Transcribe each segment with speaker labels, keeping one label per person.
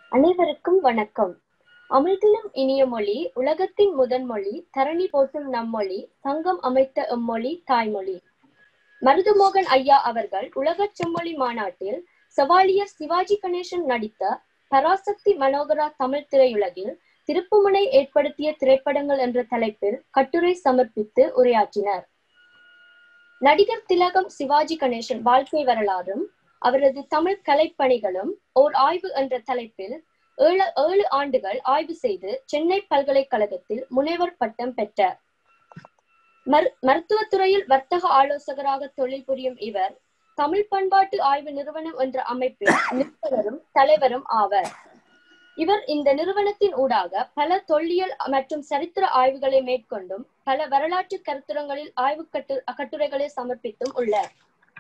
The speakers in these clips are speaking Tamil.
Speaker 1: அனைவருக்கும் வணக்கம் அமிழ்திலும் இனிய மொழி உலகத்தின் முதன் மொழி தரணி போற்றும் நம்மொழி சங்கம் அமைத்த எம்மொழி தாய்மொழி மருதுமோகன் ஐயா அவர்கள் உலகச் செம்மொழி மாநாட்டில் சவாலியர் சிவாஜி கணேசன் நடித்த பராசக்தி மனோகரா தமிழ் திரையுலகில் திருப்புமுனை ஏற்படுத்திய திரைப்படங்கள் என்ற தலைப்பில் கட்டுரை சமர்ப்பித்து உரையாற்றினார் நடிகர் திலகம் சிவாஜி கணேசன் வாழ்க்கை வரலாறும் அவரது தமிழ் கலைப்பணிகளும் ஓர் ஆய்வு என்ற தலைப்பில் ஏழு ஏழு ஆண்டுகள் ஆய்வு செய்து சென்னை பல்கலைக்கழகத்தில் முனைவர் பட்டம் பெற்றார் மரு மருத்துவத்துறையில் வர்த்தக ஆலோசகராக தொழில் புரியும் இவர் தமிழ் பண்பாட்டு ஆய்வு நிறுவனம் என்ற அமைப்பில் நிறுவனரும் தலைவரும் ஆவர் இவர் இந்த நிறுவனத்தின் ஊடாக பல தொல்லியல் மற்றும் சரித்திர ஆய்வுகளை மேற்கொண்டும் பல வரலாற்று கருத்துரங்களில் ஆய்வு கட்டு கட்டுரைகளை சமர்ப்பித்தும் உள்ளார்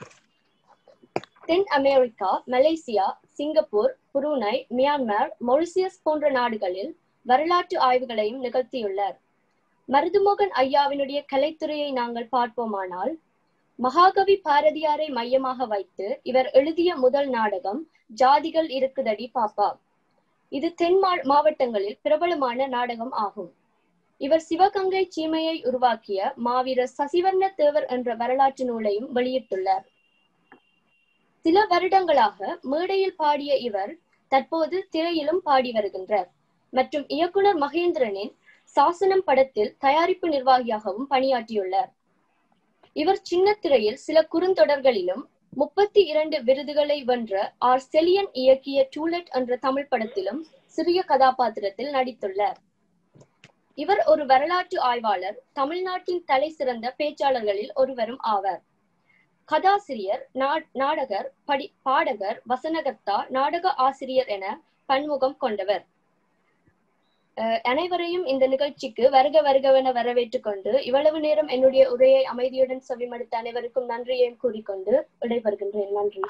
Speaker 1: தென் America Malaysia Singapore Brunei Myanmar Mauritius போன்ற நாடுகளில் வரலாற்று ஆய்வுகளையும் நிகழ்த்தியுள்ளார் மருதுமோகன் ஐயாவினுடைய கலைத்துறையை நாங்கள் பார்ப்போமானால் மகாகவி பாரதியாரை மையமாக வைத்து இவர் எழுதிய முதல் நாடகம் ஜாதிகள் இருக்குதடி பாப்பா இது தென் மாவட்டங்களில் பிரபலமான நாடகம் ஆகும் இவர் சிவகங்கை சீமையை உருவாக்கிய மாவீரர் சசிவர்ண தேவர் என்ற வரலாற்று நூலையும் வெளியிட்டுள்ளார் சில வருடங்களாக மேடையில் பாடிய இவர் தற்போது திரையிலும் பாடி வருகின்றார் மற்றும் இயக்குனர் மகேந்திரனின் சாசனம் படத்தில் தயாரிப்பு நிர்வாகியாகவும் பணியாற்றியுள்ளார் இவர் சின்ன திரையில் சில குறுந்தொடர்களிலும் முப்பத்தி இரண்டு விருதுகளை வென்ற ஆர் செலியன் இயக்கிய டூலெட் என்ற தமிழ் படத்திலும் சிறிய கதாபாத்திரத்தில் நடித்துள்ளார் இவர் ஒரு வரலாற்று ஆய்வாளர் தமிழ்நாட்டின் தலை சிறந்த பேச்சாளர்களில் ஒருவரும் ஆவார் கதாசிரியர் நாடகர் படி பாடகர் வசனகர்த்தா நாடக ஆசிரியர் என பன்முகம் கொண்டவர் அனைவரையும் இந்த நிகழ்ச்சிக்கு வருக வருகவென வரவேற்றுக் கொண்டு இவ்வளவு நேரம் என்னுடைய உரையை அமைதியுடன் செவிமடுத்த அனைவருக்கும் நன்றியையும் கூறிக்கொண்டு விடைபெறுகின்றேன் நன்றி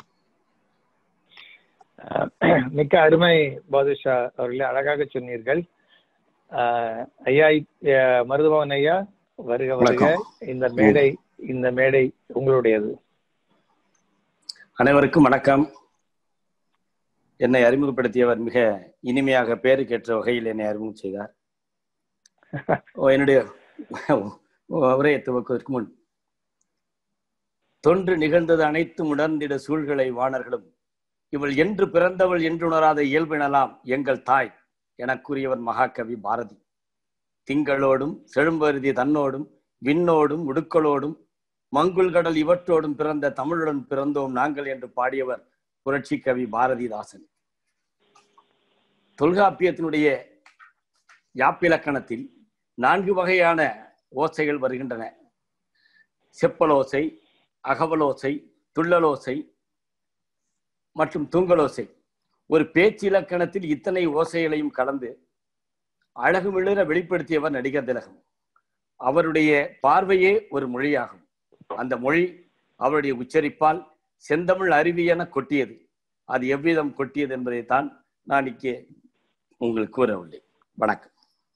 Speaker 2: மிக்க அருமை பாதுஷா அவர்களே அழகாக சொன்னீர்கள் ஐயா மருதுபவன் ஐயா வருக வருக இந்த மேடை இந்த மேடை உங்களுடையது
Speaker 3: அனைவருக்கும் வணக்கம் என்னை அறிமுகப்படுத்தியவர் மிக இனிமையாக பேருக்கேற்ற வகையில் என்னை அறிமுகம் செய்தார் என்னுடைய உரையை துவக்குவதற்கு முன் தொன்று நிகழ்ந்தது அனைத்தும் உணர்ந்திட சூழ்களை வாணர்களும் இவள் என்று பிறந்தவள் என்று உணராத இயல்பினலாம் எங்கள் தாய் என கூறியவர் மகாகவி பாரதி திங்களோடும் செழும்பருதி தன்னோடும் விண்ணோடும் உடுக்களோடும் மங்குள் கடல் இவற்றோடும் பிறந்த தமிழுடன் பிறந்தோம் நாங்கள் என்று பாடியவர் புரட்சி கவி பாரதிதாசன் தொல்காப்பியத்தினுடைய யாப்பிலக்கணத்தில் நான்கு வகையான ஓசைகள் வருகின்றன செப்பலோசை அகவலோசை துள்ளலோசை மற்றும் தூங்கலோசை ஒரு பேச்சு இலக்கணத்தில் இத்தனை ஓசைகளையும் கலந்து அழகு மிளிர வெளிப்படுத்தியவர் நடிகர் திலகம் அவருடைய பார்வையே ஒரு மொழியாகும் அந்த மொழி அவருடைய உச்சரிப்பால் செந்தமிழ் அருவி என கொட்டியது அது எவ்விதம் கொட்டியது என்பதைத்தான் நான் இங்கே உங்களுக்கு கூற உள்ளேன் வணக்கம்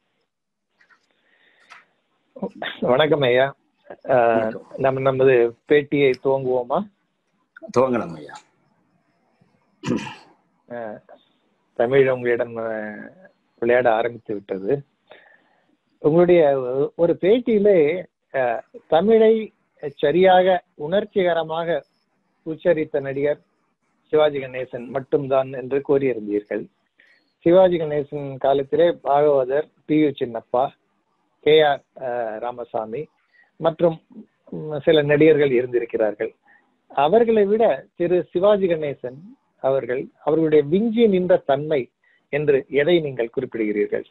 Speaker 2: வணக்கம் ஐயா நம்ம நமது பேட்டியை துவங்குவோமா
Speaker 3: துவங்கலாம் ஐயா
Speaker 2: தமிழ் உங்களிடம் விளையாட ஆரம்பித்து விட்டது உங்களுடைய ஒரு பேட்டியிலே தமிழை சரியாக உணர்ச்சிகரமாக உச்சரித்த நடிகர் சிவாஜி கணேசன் மட்டும்தான் என்று கூறியிருந்தீர்கள் சிவாஜி கணேசன் காலத்திலே Bhagavathar P U Chinnappa K R Ramasamy மற்றும் சில நடிகர்கள் இருந்திருக்கிறார்கள் அவர்களை விட திரு சிவாஜி கணேசன் அவர்கள் அவர்களுடைய விஞ்சி நின்ற தன்மை என்று எதை நீங்கள் குறிப்பிடுகிறீர்கள்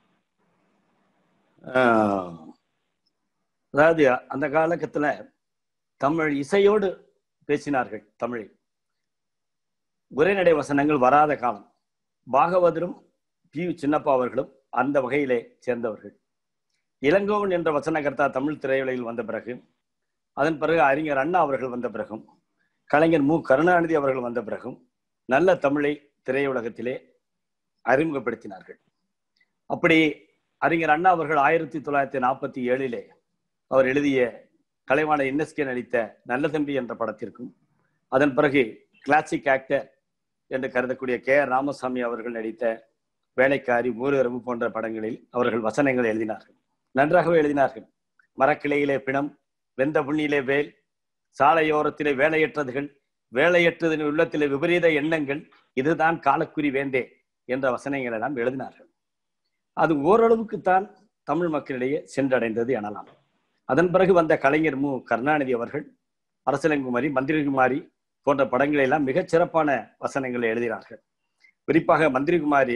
Speaker 3: அதாவது அந்த காலகட்டத்துல தமிழ் இசையோடு பேசினார்கள் தமிழில் உரைநடை வசனங்கள் வராத காலம் பாகவதரும் பி யு சின்னப்பா அவர்களும் அந்த வகையிலே சேர்ந்தவர்கள் இளங்கோவன் என்ற வசனகர்த்தா தமிழ் திரையுலகில் வந்த பிறகு அதன் பிறகு அறிஞர் அண்ணா அவர்கள் வந்த பிறகும் கலைஞர் மு கருணாநிதி அவர்கள் வந்த பிறகும் நல்ல தமிழை திரையுலகத்திலே அறிமுகப்படுத்தினார்கள் அப்படி அறிஞர் அண்ணா அவர்கள் ஆயிரத்தி தொள்ளாயிரத்தி நாற்பத்தி ஏழிலே அவர் எழுதிய கலைவாண என்எஸ்கே நடித்த நல்ல தம்பி என்ற படத்திற்கும் அதன் பிறகு கிளாசிக் ஆக்டர் என்று கருதக்கூடிய கே ஆர் ராமசாமி அவர்கள் நடித்த வேலைக்காரி மூலரவு போன்ற படங்களில் அவர்கள் வசனங்கள் எழுதினார்கள் நன்றாகவே எழுதினார்கள் மரக்கிளையிலே பிணம் வெந்த புண்ணியிலே வேல் சாலையோரத்திலே வேலையற்றதுகள் வேலையற்றதின் உள்ளத்திலே விபரீத எண்ணங்கள் இதுதான் காலக்குறி வேண்டே என்ற வசனங்களை எல்லாம் எழுதினார்கள் அது ஓரளவுக்குத்தான் தமிழ் மக்களிடையே சென்றடைந்தது எனலாம் அதன் பிறகு வந்த கலைஞர் மு கருணாநிதி அவர்கள் அரசலங்குமாரி மந்திரிகுமாரி போன்ற படங்களை எல்லாம் மிகச் சிறப்பான வசனங்களை எழுதினார்கள் குறிப்பாக மந்திரிகுமாரி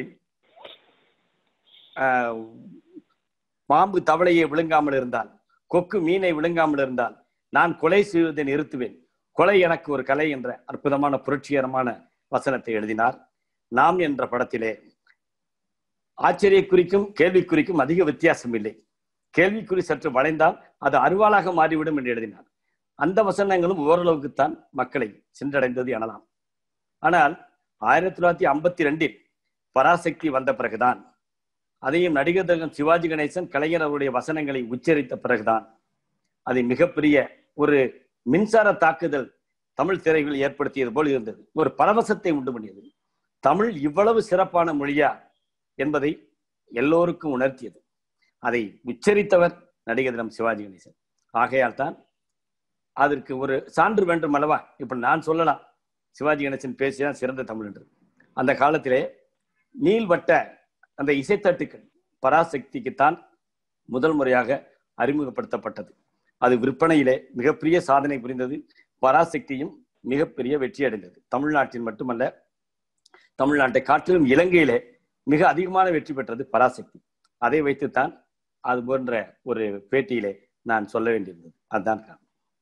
Speaker 3: ஆஹ், பாம்பு தவளையை விழுங்காமல் இருந்தால் கொக்கு மீனை விழுங்காமல் இருந்தால் நான் கொலை செய்வதை நிறுத்துவேன் கொலை எனக்கு ஒரு கலை என்ற அற்புதமான புரட்சிகரமான வசனத்தை எழுதினார் நாம் என்ற படத்திலே ஆச்சரியக்குறிக்கும் கேள்விக்குறிக்கும் அதிக வித்தியாசம் இல்லை கேள்விக்குறி சற்று வளைந்தால் அது அருவாளாக மாறிவிடும் என்று எழுதினார் அந்த வசனங்களும் ஓரளவுக்குத்தான் மக்களை சென்றடைந்தது எனலாம் ஆனால் ஆயிரத்தி தொள்ளாயிரத்தி ஐம்பத்தி ரெண்டில் பராசக்தி வந்த பிறகுதான் அதையும் நடிகர் திலகம் சிவாஜி கணேசன் கலைஞர் அவருடைய வசனங்களை உச்சரித்த பிறகுதான் அது மிகப்பெரிய ஒரு மின்சார தாக்குதல் தமிழ் திரைகளில் ஏற்படுத்தியது போல் இருந்தது ஒரு பரவசத்தை உண்டு பண்ணியது தமிழ் இவ்வளவு சிறப்பான மொழியா என்பதை எல்லோருக்கும் உணர்த்தியது அதை உச்சரித்தவர் நடிகர் தினம் சிவாஜி கணேசன் ஆகையால் தான் அதற்கு ஒரு சான்று வேண்டும் அல்லவா இப்ப நான் சொல்லலாம் சிவாஜி கணேசன் பேசிதான் சிறந்த தமிழ் என்று அந்த காலத்திலே நீள்வட்ட அந்த இசைத்தட்டுக்கள் பராசக்திக்குத்தான் முதல் முறையாக அறிமுகப்படுத்தப்பட்டது அது விற்பனையிலே மிகப்பெரிய சாதனை புரிந்தது பராசக்தியும் மிகப்பெரிய வெற்றி அடைந்தது தமிழ்நாட்டில் மட்டுமல்ல தமிழ்நாட்டை காட்டிலும் இலங்கையிலே மிக அதிகமான வெற்றி பெற்றது பராசக்தி அதை வைத்துத்தான் அது போன்ற ஒரு பேட்டியிலே நான் சொல்ல வேண்டியிருந்தது அதுதான் காரணம்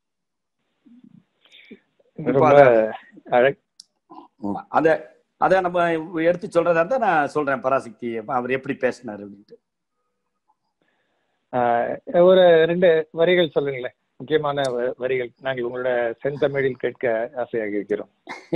Speaker 2: ரொம்ப அழ-
Speaker 3: ஆமா. அத அத நம்ம எடுத்து சொல்றதா இருந்தா நான் சொல்றேன் பராசக்தி அவர் எப்படி பேசினார் அப்படின்ட்டு
Speaker 2: ஆஹ் ஒரு ரெண்டு வரிகள் சொல்லுங்களேன் முக்கியமான வ- வரிகள் நாங்கள் உங்களோட செந்தமிழில் கேட்க ஆசையாக இருக்கிறோம்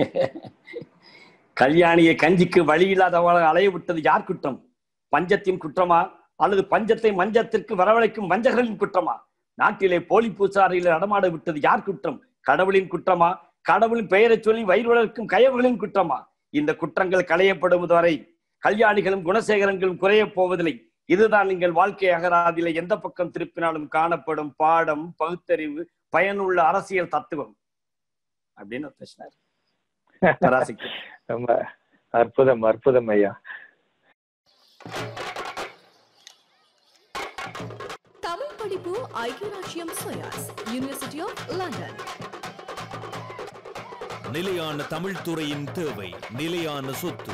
Speaker 3: கல்யாணியை கஞ்சிக்கு வழி இல்லாதவளை அலைய விட்டது யார் குற்றம் பஞ்சத்தின் குற்றமா அல்லது பஞ்சத்தை மஞ்சத்திற்கு வரவழைக்கும் வஞ்சகர்களின் குற்றமா நாட்டிலே போலி பூசாரியில் நடமாட விட்டது யார் குற்றம் கடவுளின் குற்றமா கடவுளின் பெயரை சொல்லி வயிறு வளர்க்கும் கயவர்களின் குற்றமா இந்த குற்றங்கள் களையப்படும் வரை கல்யாணிகளும் குணசேகரங்களும் குறையப் போவதில்லை இதுதான் நீங்கள் வாழ்க்கை அகராதியில எந்த பக்கம் திருப்பினாலும் காணப்படும் பாடம் பகுத்தறிவு பயனுள்ள அரசியல் தத்துவம் அப்படின்னு பேசினார் பராசக்தி
Speaker 2: ரொம்ப அற்புதம் அற்புதம் ஐயா
Speaker 4: தமிழ் படிப்பு ஐக்கிய ராஜ்யம் சோயாஸ் யூனிவர்சிட்டி ஆஃப் லண்டன்
Speaker 5: நிலையான தமிழ் துறையின் தேவை நிலையான சொத்து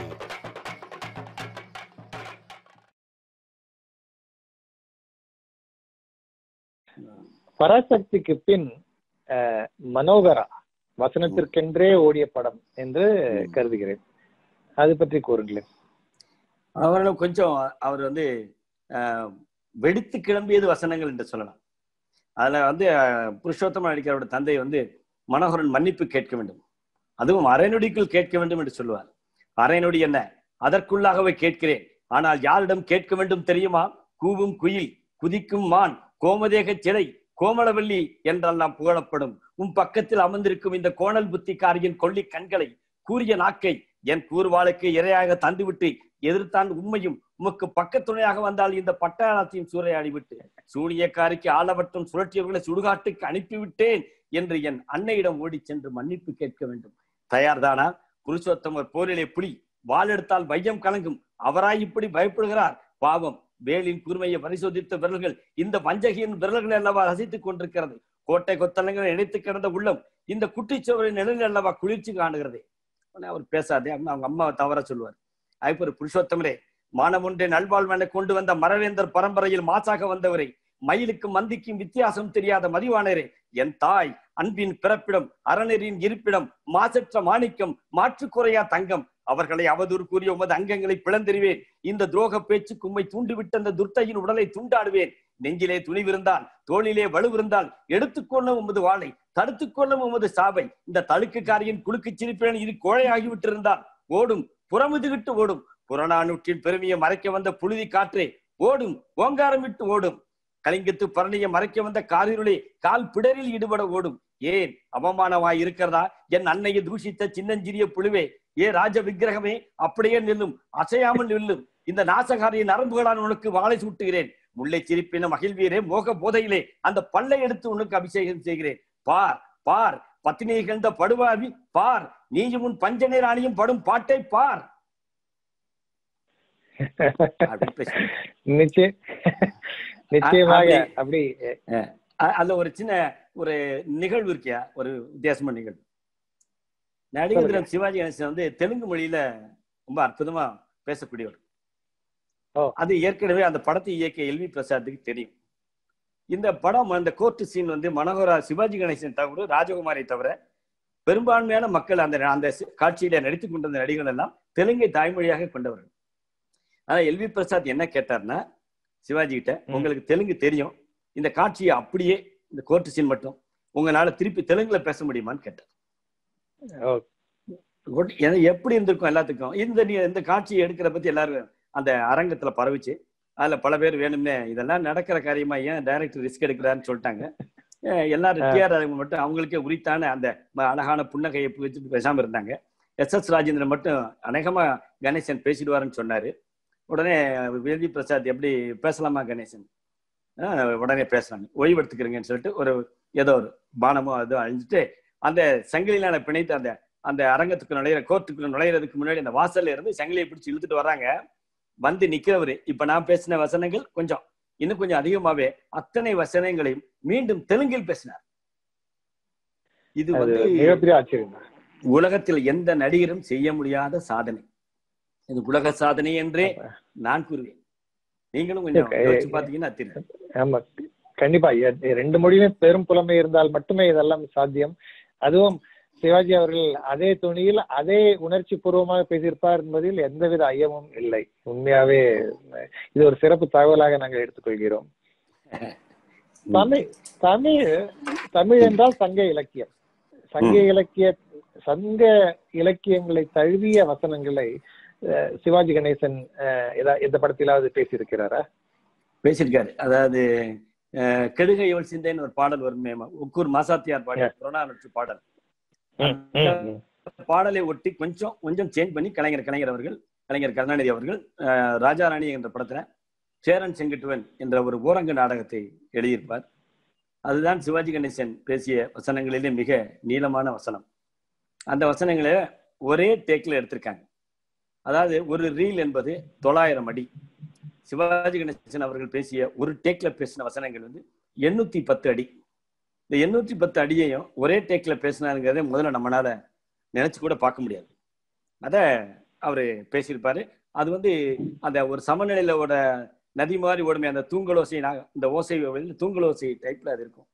Speaker 2: பராசக்திக்கு பின் அஹ், மனோகரா வசனத்திற்கென்றே ஓடிய படம் என்று கருதுகிறேன் அது பற்றி கூறுங்களேன்
Speaker 3: அவர்களும் கொஞ்சம் அவர் வந்து ஆஹ், வெடித்து கிளம்பியது வசனங்கள் என்று சொல்லலாம் அதுல வந்து ஆஹ், புருஷோத்தம நடிகரோட தந்தை வந்து மனோகரன் மன்னிப்பு கேட்க வேண்டும் அதுவும் அரை நொடிக்குள் கேட்க வேண்டும் என்று சொல்லுவார் அரை நொடி என்ன அதற்குள்ளாகவே கேட்கிறேன் ஆனால் யாரிடம் கேட்க வேண்டும் தெரியுமா கூவும் குயில் குதிக்கும் மான் கோமதேக சிலை கோமளவல்லி என்றெல்லாம் புகழப்படும் உன் பக்கத்தில் அமர்ந்திருக்கும் இந்த கோணல் புத்திக்காரியின் கொள்ளி கண்களை கூறிய நாக்கை என் கூர்வாளுக்கு இரையாக தந்துவிட்டு எதிர்த்தான் உண்மையும் உமக்கு பக்கத்துணையாக வந்தால் இந்த பட்டாளத்தையும் சூறையாடி விட்டு சூனியக்காரிக்கு ஆளவட்டம் சுழற்றியவர்களை சுடுகாட்டுக்கு அனுப்பிவிட்டேன் என்று என் அன்னையிடம் ஓடிச் சென்று மன்னிப்பு கேட்க வேண்டும் தயார்தானா புருஷோத்தமர் போரிலே புலி வாள் எடுத்தால் வையம் கலங்கும் அவராய் இப்படி பயப்படுகிறார் பாவம் வேலின் கூர்மையை பரிசோதித்த விரல்கள் இந்த வஞ்சகியின் விரல்கள் அல்லவா ரசித்துக் கொண்டிருக்கிறது கோட்டை கொத்தலங்கள் இணைத்து கிடந்த உள்ளம் இந்த குட்டிச்சுவரின் நிழலில் அல்லவா குளிர்ச்சி காணுகிறது உடனே அவர் பேசாதே அப்படின்னு அவங்க அம்மாவை தவற சொல்லுவார் அதுக்கு ஒரு புருஷோத்தமரே மானம் ஒன்றை நல்வாழ்வனை கொண்டு வந்த மரவேந்தர் பரம்பரையில் மாசாக வந்தவரை மயிலுக்கும் மந்திக்கும் வித்தியாசம் தெரியாத மதிவானரே என் தாய் அன்பின் பிறப்பிடம் அறநெறியின் இருப்பிடம் மாசற்ற மாணிக்கம் மாற்று குறையா தங்கம் அவர்களை அவதூறு கூறிய உமது அங்கங்களை பிளந்தெறிவேன் இந்த துரோக பேச்சுக்கு உம்மை தூண்டிவிட்ட அந்த துர்த்தையின் உடலை துண்டாடுவேன் நெஞ்சிலே துணிவிருந்தால் தோளிலே வலுவிருந்தால் எடுத்துக்கொள்ளும் உமது வாளை தடுத்துக்கொள்ளும் உமது சாவை இந்த தழுக்குக்காரியின் குலுக்கு சிரிப்பேன் இது கோழையாகிவிட்டிருந்தால் ஓடும் புறமுதுகிட்டு ஓடும் புறநானூற்றின் பெருமையை மறைக்க வந்த புழுதி காற்றே ஓடும் ஓங்காரமிட்டு ஓடும் கலிங்கத்து பரணியை மறைக்க வந்த காரிருளே கால் பிடரில் ஈடுபட ஓடும் ஏன் அவமானமாய் இருக்கிறதா என் அன்னையை தூஷித்த சின்னஞ்சிறிய புழுவே ஏ ராஜ விக்கிரகமே அப்படியே நில்லும் அசையாமல் நில்லும் இந்த நாசகாரிய நரம்புகளால் உனக்கு வாளை சூட்டுகிறேன் முல்லை சிரிப்பின மகிழ்வீரே மோக போதையிலே அந்த பல்லை எடுத்து உனக்கு அபிஷேகம் செய்கிறேன் பார் பார் பத்தினியை கண்ட படுவாவி பார் நீயும் உன் பஞ்சனை ராணியும் படும் பாட்டை பார் அப்படின்னு பேசுறாரு.
Speaker 2: நிச்சய நிச்சயமாக
Speaker 3: அப்படி-
Speaker 2: அப்படி
Speaker 3: அ- அதுல ஒரு சின்ன ஒரு நிகழ்வு இருக்கியா ஒரு வித்தியாசமான நிகழ்வு நடிகர் தினம் சிவாஜி கணேசன் வந்து தெலுங்கு மொழியில ரொம்ப அற்புதமா பேசக்கூடியவர்
Speaker 2: ஓ.
Speaker 3: அது ஏற்கனவே அந்த படத்தை இயக்கிய எல்வி பிரசாத்துக்கு தெரியும் இந்த படம் அந்த கோர்ட் சீன் வந்து மனோகரா சிவாஜி கணேசன் தவிர ராஜகுமாரை தவிர பெரும்பான்மையான மக்கள் அந்த அந்த சி- காட்சியில நடித்துக் கொண்டிருந்த நடிகர்கள் எல்லாம் தெலுங்கை தாய்மொழியாக கொண்டவர்கள் ஆனா எல்வி பிரசாத் என்ன கேட்டார்னா சிவாஜி கிட்ட
Speaker 2: ம்.
Speaker 3: உங்களுக்கு தெலுங்கு தெரியும் இந்த காட்சியை அப்படியே இந்த கோர்ட் சீன் மட்டும் உங்களால திருப்பி தெலுங்குல பேச முடியுமான்னு கேட்டார்
Speaker 2: ஓ,
Speaker 3: ஒட்- எ- எப்படி இருந்திருக்கும் எல்லாத்துக்கும் இந்த நீ இந்த காட்சியை எடுக்கிற பத்தி எல்லாரும் அந்த அரங்கத்துல பரவிச்சு அதுல பல பேர் வேணும்னே இதெல்லாம் நடக்கிற காரியமா ஏன் டைரக்டர் ரிஸ்க் எடுக்கிறான்னு சொல்லிட்டாங்க அஹ் எல்லாரும் டிஆர் மட்டும் அவங்களுக்கே உரித்தான அந்த ம- அழகான புன்னகையை வச்சுட்டு பேசாம இருந்தாங்க எஸ் எஸ் ராஜேந்திரன் மட்டும் அநேகமா கணேசன் பேசிடுவாருன்னு சொன்னாரு உடனே வேதி பிரசாத் எப்படி பேசலாமா கணேசன் ஆஹ் உடனே பேசுறாங்க ஓய்வு எடுத்துக்கிறீங்கன்னு சொல்லிட்டு ஒரு ஏதோ ஒரு பானமோ அதோ அழிஞ்சிட்டு அந்த சங்கிலியிலான பிணைத்து அந்த அந்த அரங்கத்துக்கு நுழையிற கோர்ட்டுக்குள்ள நுழையிறதுக்கு முன்னாடி அந்த வாசல்ல இருந்து சங்கிலியை பிடிச்சு இழுத்துட்டு வர்றாங்க வந்து நிக்கிறவரு இப்ப நான் பேசின வசனங்கள் கொஞ்சம் இன்னும் கொஞ்சம் அதிகமாவே அத்தனை வசனங்களையும் மீண்டும் தெலுங்கில் பேசினார் இது
Speaker 2: அது
Speaker 3: வந்து
Speaker 2: மிகப்பெரிய ஆச்சரியம் தான்.
Speaker 3: உலகத்தில் எந்த நடிகரும் செய்ய முடியாத சாதனை இது உலக சாதனை என்றே நான் கூறுவேன் நீங்களும் கொஞ்சம்
Speaker 2: Okay.
Speaker 3: யோசிச்சு பாத்தீங்கன்னா தெரியும்
Speaker 2: ஆமா கண்டிப்பா எ- ரெண்டு மொழியுமே பெரும் புலமை இருந்தால் மட்டுமே இதெல்லாம் சாத்தியம் அதுவும் சிவாஜி அவர்கள் அதே துணியில் அதே உணர்ச்சி பூர்வமாக பேசியிருப்பார் என்பதில் எந்தவித ஐயமும் இல்லை உண்மையாவே அஹ், இது ஒரு சிறப்பு தகவலாக நாங்கள் எடுத்துக்கொள்கிறோம் தமிழ் தமிழ் தமிழ் என்றால் சங்க இலக்கியம் சங்க இலக்கிய சங்க இலக்கியங்களை தழுவிய வசனங்களை அஹ், சிவாஜி கணேசன் அஹ், எதா- எந்த படத்திலாவது பேசியிருக்கிறாரா
Speaker 3: பேசியிருக்காரு அதாவது அஹ், கெடுகை இவள் சிந்தைன்னு ஒரு பாடல் வருமே உக்கூர் மாசாத்தியார் பாடிய புறநானூற்று பாடல் பாடலை ஒட்டி கொஞ்சம் கொஞ்சம் சேஞ்ச் பண்ணி கலைஞர் கலைஞர் அவர்கள் கலைஞர் கருணாநிதி அவர்கள் அஹ், ராஜா ராணி என்ற படத்துல சேரன் செங்குட்டுவன் என்ற ஒரு ஓரங்க நாடகத்தை எழுதியிருப்பார் அதுதான் சிவாஜி கணேசன் பேசிய வசனங்களிலே மிக நீளமான வசனம் அந்த வசனங்களை ஒரே டேக்ல எடுத்திருக்காங்க அதாவது ஒரு ரீல் என்பது தொள்ளாயிரம் அடி சிவாஜி கணேசன் அவர்கள் பேசிய ஒரு டேக்ல பேசின வசனங்கள் வந்து எண்ணூத்தி பத்து அடி இந்த எண்ணூத்தி பத்து அடியையும் ஒரே டேக்ல பேசினாருங்கிறதே முதல்ல நம்மளால நினைச்சு கூட பார்க்க முடியாது அத அவரு பேசியிருப்பாரு அது வந்து அந்த ஒரு சமநிலையிலோட நதி மாதிரி ஓடுமே அந்த தூங்கலோசை நா- இந்த ஓசை வந்து தூங்கலோசை டைப்ல அது இருக்கும்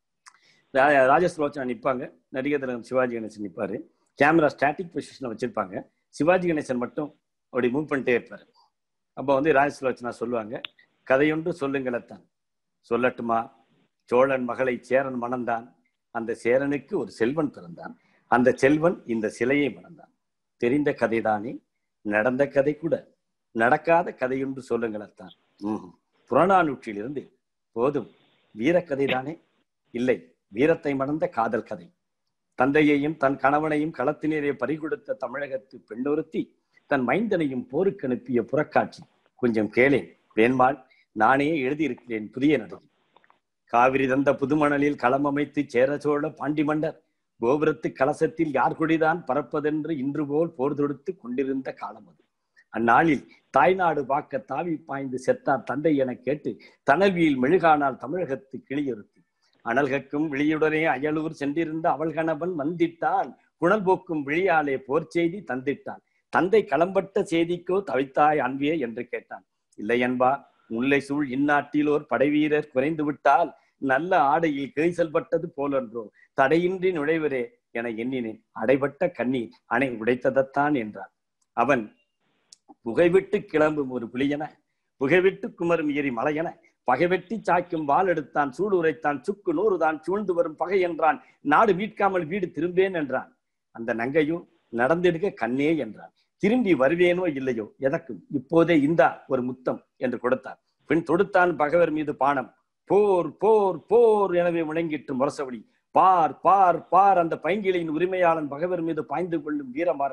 Speaker 3: ரா- ராஜேஷ் ரோச்சனா நிப்பாங்க நடிகர் திலகம் சிவாஜி கணேசன் நிப்பாரு கேமரா ஸ்டாட்டிக் பொசிஷன்ல வச்சிருப்பாங்க சிவாஜி கணேசன் மட்டும் அப்படி மூவ் பண்ணிட்டே இருப்பாரு அப்போ வந்து ராஜேஷ் ரோச்சனா சொல்லுவாங்க கதையொன்று சொல்லுங்களத்தான் சொல்லட்டுமா சோழன் மகளை சேரன் மணந்தான் அந்த சேரனுக்கு ஒரு செல்வன் பிறந்தான் அந்த செல்வன் இந்த சிலையை மணந்தான் தெரிந்த கதைதானே நடந்த கதை கூட நடக்காத கதையொன்று சொல்லுங்களத்தான் ம்ஹும். புறநானூற்றிலிருந்து போதும் வீரக்கதைதானே இல்லை வீரத்தை மணந்த காதல் கதை தந்தையையும் தன் கணவனையும் களத்தினரே பறிகொடுத்த தமிழகத்து பெண்ணொருத்தி தன் மைந்தனையும் போருக்கு அனுப்பிய புறக்காட்சி கொஞ்சம் கேளேன் வேண்மாள் நானே எழுதியிருக்கிறேன் புதிய நடிகை காவிரி தந்த புதுமணலில் களம் அமைத்து சேர சோழ பாண்டி மன்னர் கோபுரத்து கலசத்தில் யார் குடிதான் பறப்பதென்று இன்று போல் போர் தொடுத்து கொண்டிருந்த காலம் அது அந்நாளில் தாய்நாடு வாக்க தாவி பாய்ந்து செத்தார் தந்தை என கேட்டு தனவியில் மெழுகானால் தமிழகத்து கிளியொருத்தி அனல்கக்கும் விழியுடனே அயலூர் சென்றிருந்த அவள் கணவன் வந்திட்டான் குணல் போக்கும் விழியாலே போர் செய்தி தந்திட்டான் தந்தை களம்பட்ட செய்திக்கோ தவித்தாய் அன்பியே என்று கேட்டான் இல்லை என்பா முல்லை சூழ் இந்நாட்டிலோர் படைவீரர் குறைந்து விட்டால் நல்ல ஆடையில் கிழிசல்பட்டது போலன்றோ தடையின்றி நுழைவரே என எண்ணினேன் அடைபட்ட கண்ணீர் அணை உடைத்ததத்தான் என்றான் அவன் புகைவிட்டு கிளம்பும் ஒரு புலியென புகைவிட்டு குமரும் ஏறி மலையென பகைவெட்டி சாய்க்கும் வாள் எடுத்தான் சூடு உரைத்தான் சுக்கு நூறுதான் சூழ்ந்து வரும் பகை என்றான் நாடு மீட்காமல் வீடு திரும்பேன் என்றான் அந்த நங்கையும் நடந்தெடுக்க கண்ணே என்றான் திரும்பி வருவேனோ இல்லையோ எதற்கும் இப்போதே இந்தா ஒரு முத்தம் என்று கொடுத்தார் பின் தொடுத்தான் பகைவர் மீது பானம் போர் போர் போர் எனவே முழங்கிட்டு முரசவழி பார் பார் பார் அந்த பைங்கிளியின் உரிமையாளன் பகைவர் மீது பாய்ந்து கொள்ளும் வீரமாறன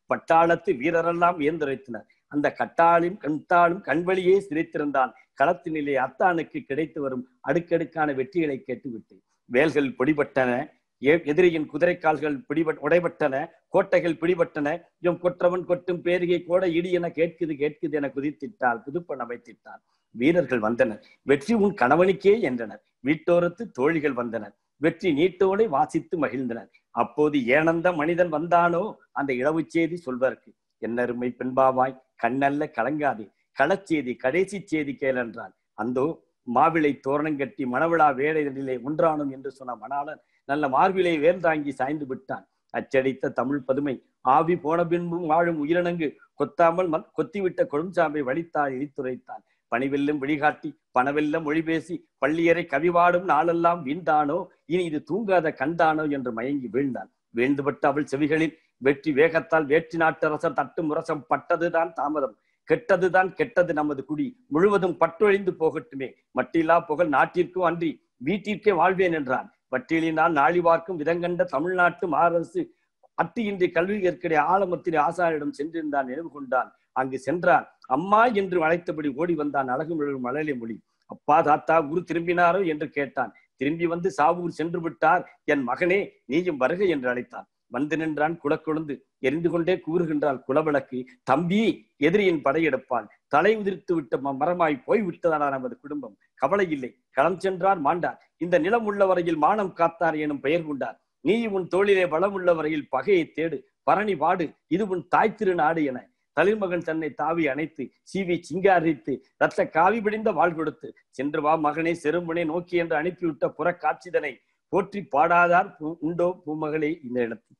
Speaker 3: பட்டாளத்து வீரரெல்லாம் வியந்துரைத்தனர் அந்த கட்டாளும் கண்தாளும் கண்வழியே சிரித்திருந்தான் களத்தினிலே அத்தானுக்கு கிடைத்து வரும் அடுக்கடுக்கான வெற்றிகளை கேட்டுவிட்டு வேல்கள் பிடிபட்டன எ- எதிரியின் குதிரைக்கால்கள் பிடிபட் உடைபட்டன கோட்டைகள் பிடிபட்டன எம் கொற்றவன் கொட்டும் பேரிகை கோட இடி என கேட்குது கேட்குது என குதித்திட்டால் புதுப்பண வைத்திட்டான் வீரர்கள் வந்தனர் வெற்றி உன் கணவனுக்கே என்றனர் வீட்டோரத்து தோழிகள் வந்தனர் வெற்றி நீட்டோடை வாசித்து மகிழ்ந்தனர் அப்போது ஏனந்த மனிதன் வந்தானோ அந்த இழவுச் செய்தி சொல்வதற்கு என்னருமை பெண்பாவாய் கண்ணல்ல கலங்காதே களச்செய்தி கடைசி செய்தி கேளென்றான் அந்தோ மாவிளை தோரணம் கட்டி மணவிழா வேலைகளிலே ஒன்றானும் என்று சொன்ன மணாளன் நல்ல மார்பிலை வேல் தாங்கி சாய்ந்து விட்டான் அச்சடித்த தமிழ் பதுமை ஆவி போன பின்பும் வாழும் உயிரினங்கு கொத்தாமல் ம- கொத்திவிட்ட கொழுஞ்சாம்பை வலித்தாள் இடித்துரைத்தான் பணிவெல்லும் விழிகாட்டி பணவெல்லம் மொழி பேசி பள்ளியறை கவிவாடும் நாளெல்லாம் வீண்டானோ இனி இது தூங்காத கண்டானோ என்று மயங்கி வீழ்ந்தான் வீழ்ந்துபட்ட அவள் செவிகளில் வெற்றி வேகத்தால் வேற்றி நாட்டரசர் தட்டு முரசம் பட்டதுதான் தாமதம் கெட்டதுதான் கெட்டது நமது குடி முழுவதும் பட்டொழிந்து போகட்டுமே மட்டில்லா புகழ் நாட்டிற்கும் அன்றி வீட்டிற்கே வாழ்வேன் என்றான் வட்டிலினால் நாளி பார்க்கும் விதங்கண்ட தமிழ்நாட்டு மாரரசு அட்டியின்றி கல்வி கற்கடைய ஆலமத்திலே ஆசாரியிடம் சென்றிருந்தான் நினைவு கொண்டான் அங்கு சென்றான் அம்மா என்று அழைத்தபடி ஓடி வந்தான் அழகு மிழகு மழலை மொழி அப்பா தாத்தா குரு திரும்பினாரோ என்று கேட்டான் திரும்பி வந்து சாவூர் சென்று விட்டார் என் மகனே நீயும் வருக என்று அழைத்தான் வந்து நின்றான் குலக்கொழுந்து எரிந்து கொண்டே கூறுகின்றாள் குலவிளக்கு தம்பி எதிரியின் படையெடுப்பான் தலை உதிர்த்து விட்ட ம- மரமாய் போய் விட்டதானா நமது குடும்பம் கவலை இல்லை களம் சென்றார் மாண்டார் இந்த நிலம் உள்ள வரையில் மானம் காத்தார் எனும் பெயர் கொண்டார் நீ உன் தோளிலே வளம் உள்ள வரையில் பகையை தேடு பரணி வாடு இது உன் தாய் திருநாடு என தளிர்மகன் தன்னை தாவி அணைத்து சீவி சிங்காரித்து ரத்த காவி பிடிந்த வாழ் கொடுத்து சென்று வா மகனே செரும்புனை நோக்கி என்று அனுப்பிவிட்ட புறக்காட்சிதனை போற்றி பாடாதார் பூ- உண்டோ பூமகளே இந்த இடத்தில்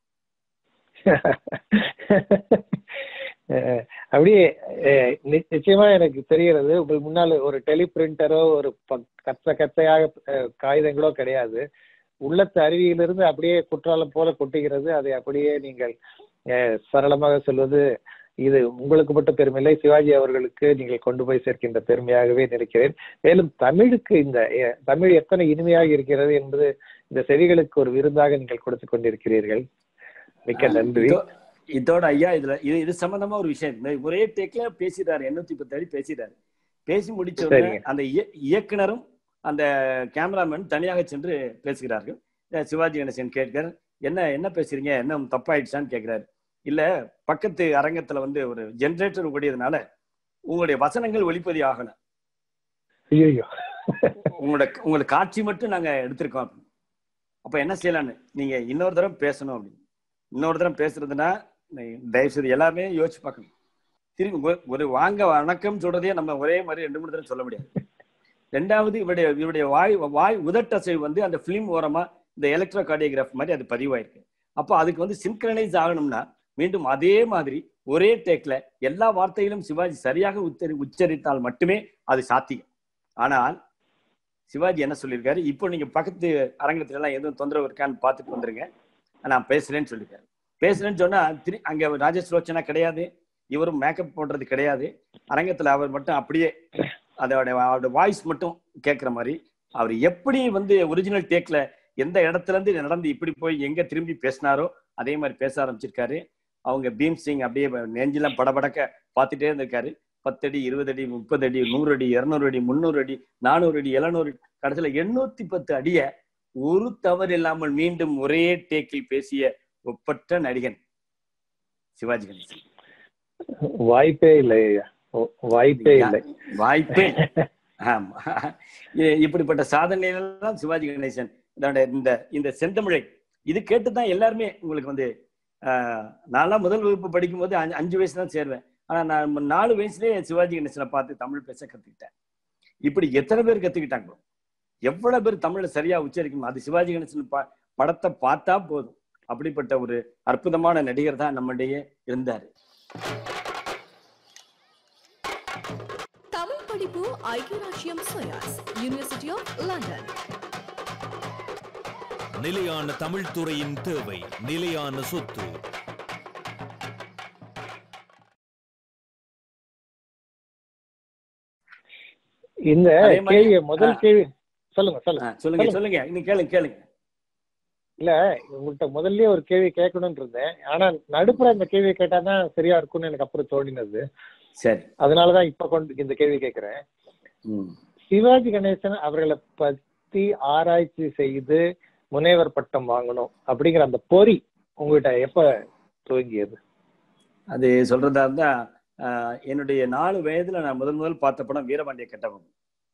Speaker 2: அஹ் அப்படியே அஹ் நி- நிச்சயமா எனக்கு தெரிகிறது உங்கள் முன்னால் ஒரு டெலிபிரிண்டரோ ஒரு ப- கச்ச கச்சையாக அஹ், காகிதங்களோ கிடையாது உள்ளத்து அருவியிலிருந்து அப்படியே குற்றாலம் போல கொட்டுகிறது அதை அப்படியே நீங்கள் அஹ், சரளமாக சொல்வது இது உங்களுக்கு மட்டும் பெருமையில்லை சிவாஜி அவர்களுக்கு நீங்கள் கொண்டு போய் சேர்க்கின்ற பெருமையாகவே நினைக்கிறேன் மேலும் தமிழுக்கு இந்த அஹ், தமிழ் எத்தனை இனிமையாக இருக்கிறது என்பது இந்த செவிகளுக்கு ஒரு விருந்தாக நீங்கள் கொடுத்து கொண்டிருக்கிறீர்கள் மிக்க நன்றி
Speaker 3: இதோ- இதோட ஐயா இதுல இது இது சம்பந்தமா ஒரு விஷயம் இந்த ஒரே டேக்ல பேசிட்டாரு எண்ணூத்தி பத்து அடி பேசிட்டாரு பேசி முடிச்ச உடனே
Speaker 2: சரிங்க.
Speaker 3: அந்த இய- இயக்குனரும் அந்த கேமராமேன் தனியாக சென்று பேசுகிறார்கள் அஹ் சிவாஜி கணேசன் கேட்கிறார் என்ன என்ன பேசுறீங்க என்ன தப்பாயிடுச்சான்னு கேட்கிறாரு இல்ல பக்கத்து அரங்கத்துல வந்து ஒரு ஜெனரேட்டர் ஓடியதுனால உங்களுடைய வசனங்கள் ஒளிப்பதி ஆகணும்
Speaker 2: ஐயோ
Speaker 3: உங்களோட உங்களோட காட்சி மட்டும் நாங்க எடுத்திருக்கோம் அப்படின்னு. அப்ப என்ன செய்யலாம்னு நீங்க இன்னொரு தடவை பேசணும் அப்படின்னு இன்னொரு தடவை பேசுறதுன்னா நீ- தயவு செய்து எல்லாமே யோசிச்சு பார்க்கணும் திரும்பி ஒரு- ஒரு வாங்க வணக்கம் சொல்றதே நம்ம ஒரே மாதிரி ரெண்டு மூணு தடவை சொல்ல முடியாது ரெண்டாவது இவருடைய இவருடைய வாய் வாய் உதட்டசைவு வந்து அந்த பிலிம் ஓரமா இந்த எலக்ட்ரோ கார்டியோகிராஃப் மாதிரி அது பதிவாயிருக்கு அப்போ அதுக்கு வந்து சின்க்ரனைஸ் ஆகணும்னா மீண்டும் அதே மாதிரி ஒரே டேக்ல எல்லா வார்த்தைகளும் சிவாஜி சரியாக உச்சரி உச்சரித்தால் மட்டுமே அது சாத்தியம் ஆனால் சிவாஜி என்ன சொல்லியிருக்காரு இப்போ நீங்க பக்கத்து அரங்கத்துல எல்லாம் எதுவும் தொந்தரவு இருக்கான்னு பார்த்துட்டு வந்துருங்க நான் பேசுறேன்னு சொல்லியிருக்காரு பேசுறேன்னு சொன்னா திரு அங்க ராஜேஷ் ரோச்சனா கிடையாது இவரும் மேக்கப் போடுறது கிடையாது அரங்கத்துல அவர் மட்டும் அப்படியே அதோட அவரோட வாய்ஸ் மட்டும் கேட்குற மாதிரி அவர் எப்படி வந்து ஒரிஜினல் டேக்ல எந்த இடத்துல இருந்து நடந்து இப்படி போய் எங்க திரும்பி பேசினாரோ அதே மாதிரி பேச ஆரம்பிச்சிருக்காரு அவங்க பீம் சிங் அப்படியே நெஞ்செல்லாம் படபடக்க பார்த்துட்டே இருந்திருக்காரு பத்தடி இருபது அடி முப்பது அடி நூறு அடி இருநூறு அடி முந்நூறு அடி நானூறு அடி எழுநூறு கடைசியில எண்ணூத்தி பத்து அடிய ஒரு தவறு இல்லாமல் மீண்டும் ஒரே டேக்கில் பேசிய ஒப்பற்ற நடிகன் சிவாஜி கணேசன்
Speaker 2: வாய்ப்பே இல்லை ஐயா ஓ- வாய்ப்பே இல்லை
Speaker 3: வாய்ப்பே இல்லை. ஆமா இ- இப்படிப்பட்ட சாதனையெல்லாம் சிவாஜி கணேசன் இதோட இந்த இந்த செந்தமிழை இது கேட்டுதான் எல்லாருமே உங்களுக்கு வந்து ஆஹ், நான்லாம் முதல் வகுப்பு படிக்கும்போது அஞ்சு- அஞ்சு வயசு தான் சேருவேன் ஆனா நான் நாலு வயசுலயே சிவாஜி கணேசனை பார்த்து தமிழ் பேச கத்துக்கிட்டேன் இப்படி எத்தனை பேர் கத்துக்கிட்டாங்களோ எவ்வளவு பேர் தமிழை சரியா உச்சரிக்கணும் அது சிவாஜி கணேசன் ப- படத்தை பார்த்தா போதும் அப்படிப்பட்ட ஒரு அற்புதமான நடிகர் தான் நம்மிடையே இருந்தாரு
Speaker 4: தமிழ் படிப்பு ஐக்கிய ராஜ்யம் சோயாஸ் யூனிவர்சிட்டி ஆஃப் லண்டன்
Speaker 5: நிலையான தமிழ் துறையின் தேவை நிலையான சொத்து
Speaker 2: இந்த
Speaker 3: அதே மாதிரி-
Speaker 2: கேள்வி முதல்
Speaker 3: ஆ.
Speaker 2: கேள்வி சொல்லுங்க சொல்லுங்க
Speaker 3: ஆ, சொல்லுங்க சொல்லுங்க இன்னும் கேளுங்க கேளுங்க
Speaker 2: இல்ல உங்கள்கிட்ட முதல்லயே ஒரு கேள்வி கேட்கணும்னு இருந்தேன் ஆனா நடுப்புற இந்த கேள்வியை கேட்டாதான் சரியா இருக்கும்னு எனக்கு அப்புறம் தோணினது
Speaker 3: சரி
Speaker 2: அதனாலதான் இப்ப கொண்டு இந்த கேள்வி கேட்கிறேன்
Speaker 3: ம்
Speaker 2: சிவாஜி கணேசன் அவர்களை பத்தி ஆராய்ச்சி செய்து முனைவர் பட்டம் வாங்கணும் அப்படிங்கிற அந்த பொறி உங்ககிட்ட எப்ப துவங்கியது
Speaker 3: அது சொல்றதா இருந்தா ஆஹ், என்னுடைய நாலு வயதுல நான் முதல் முதல் பார்த்த படம் வீரபாண்டிய கட்டபொம்மன்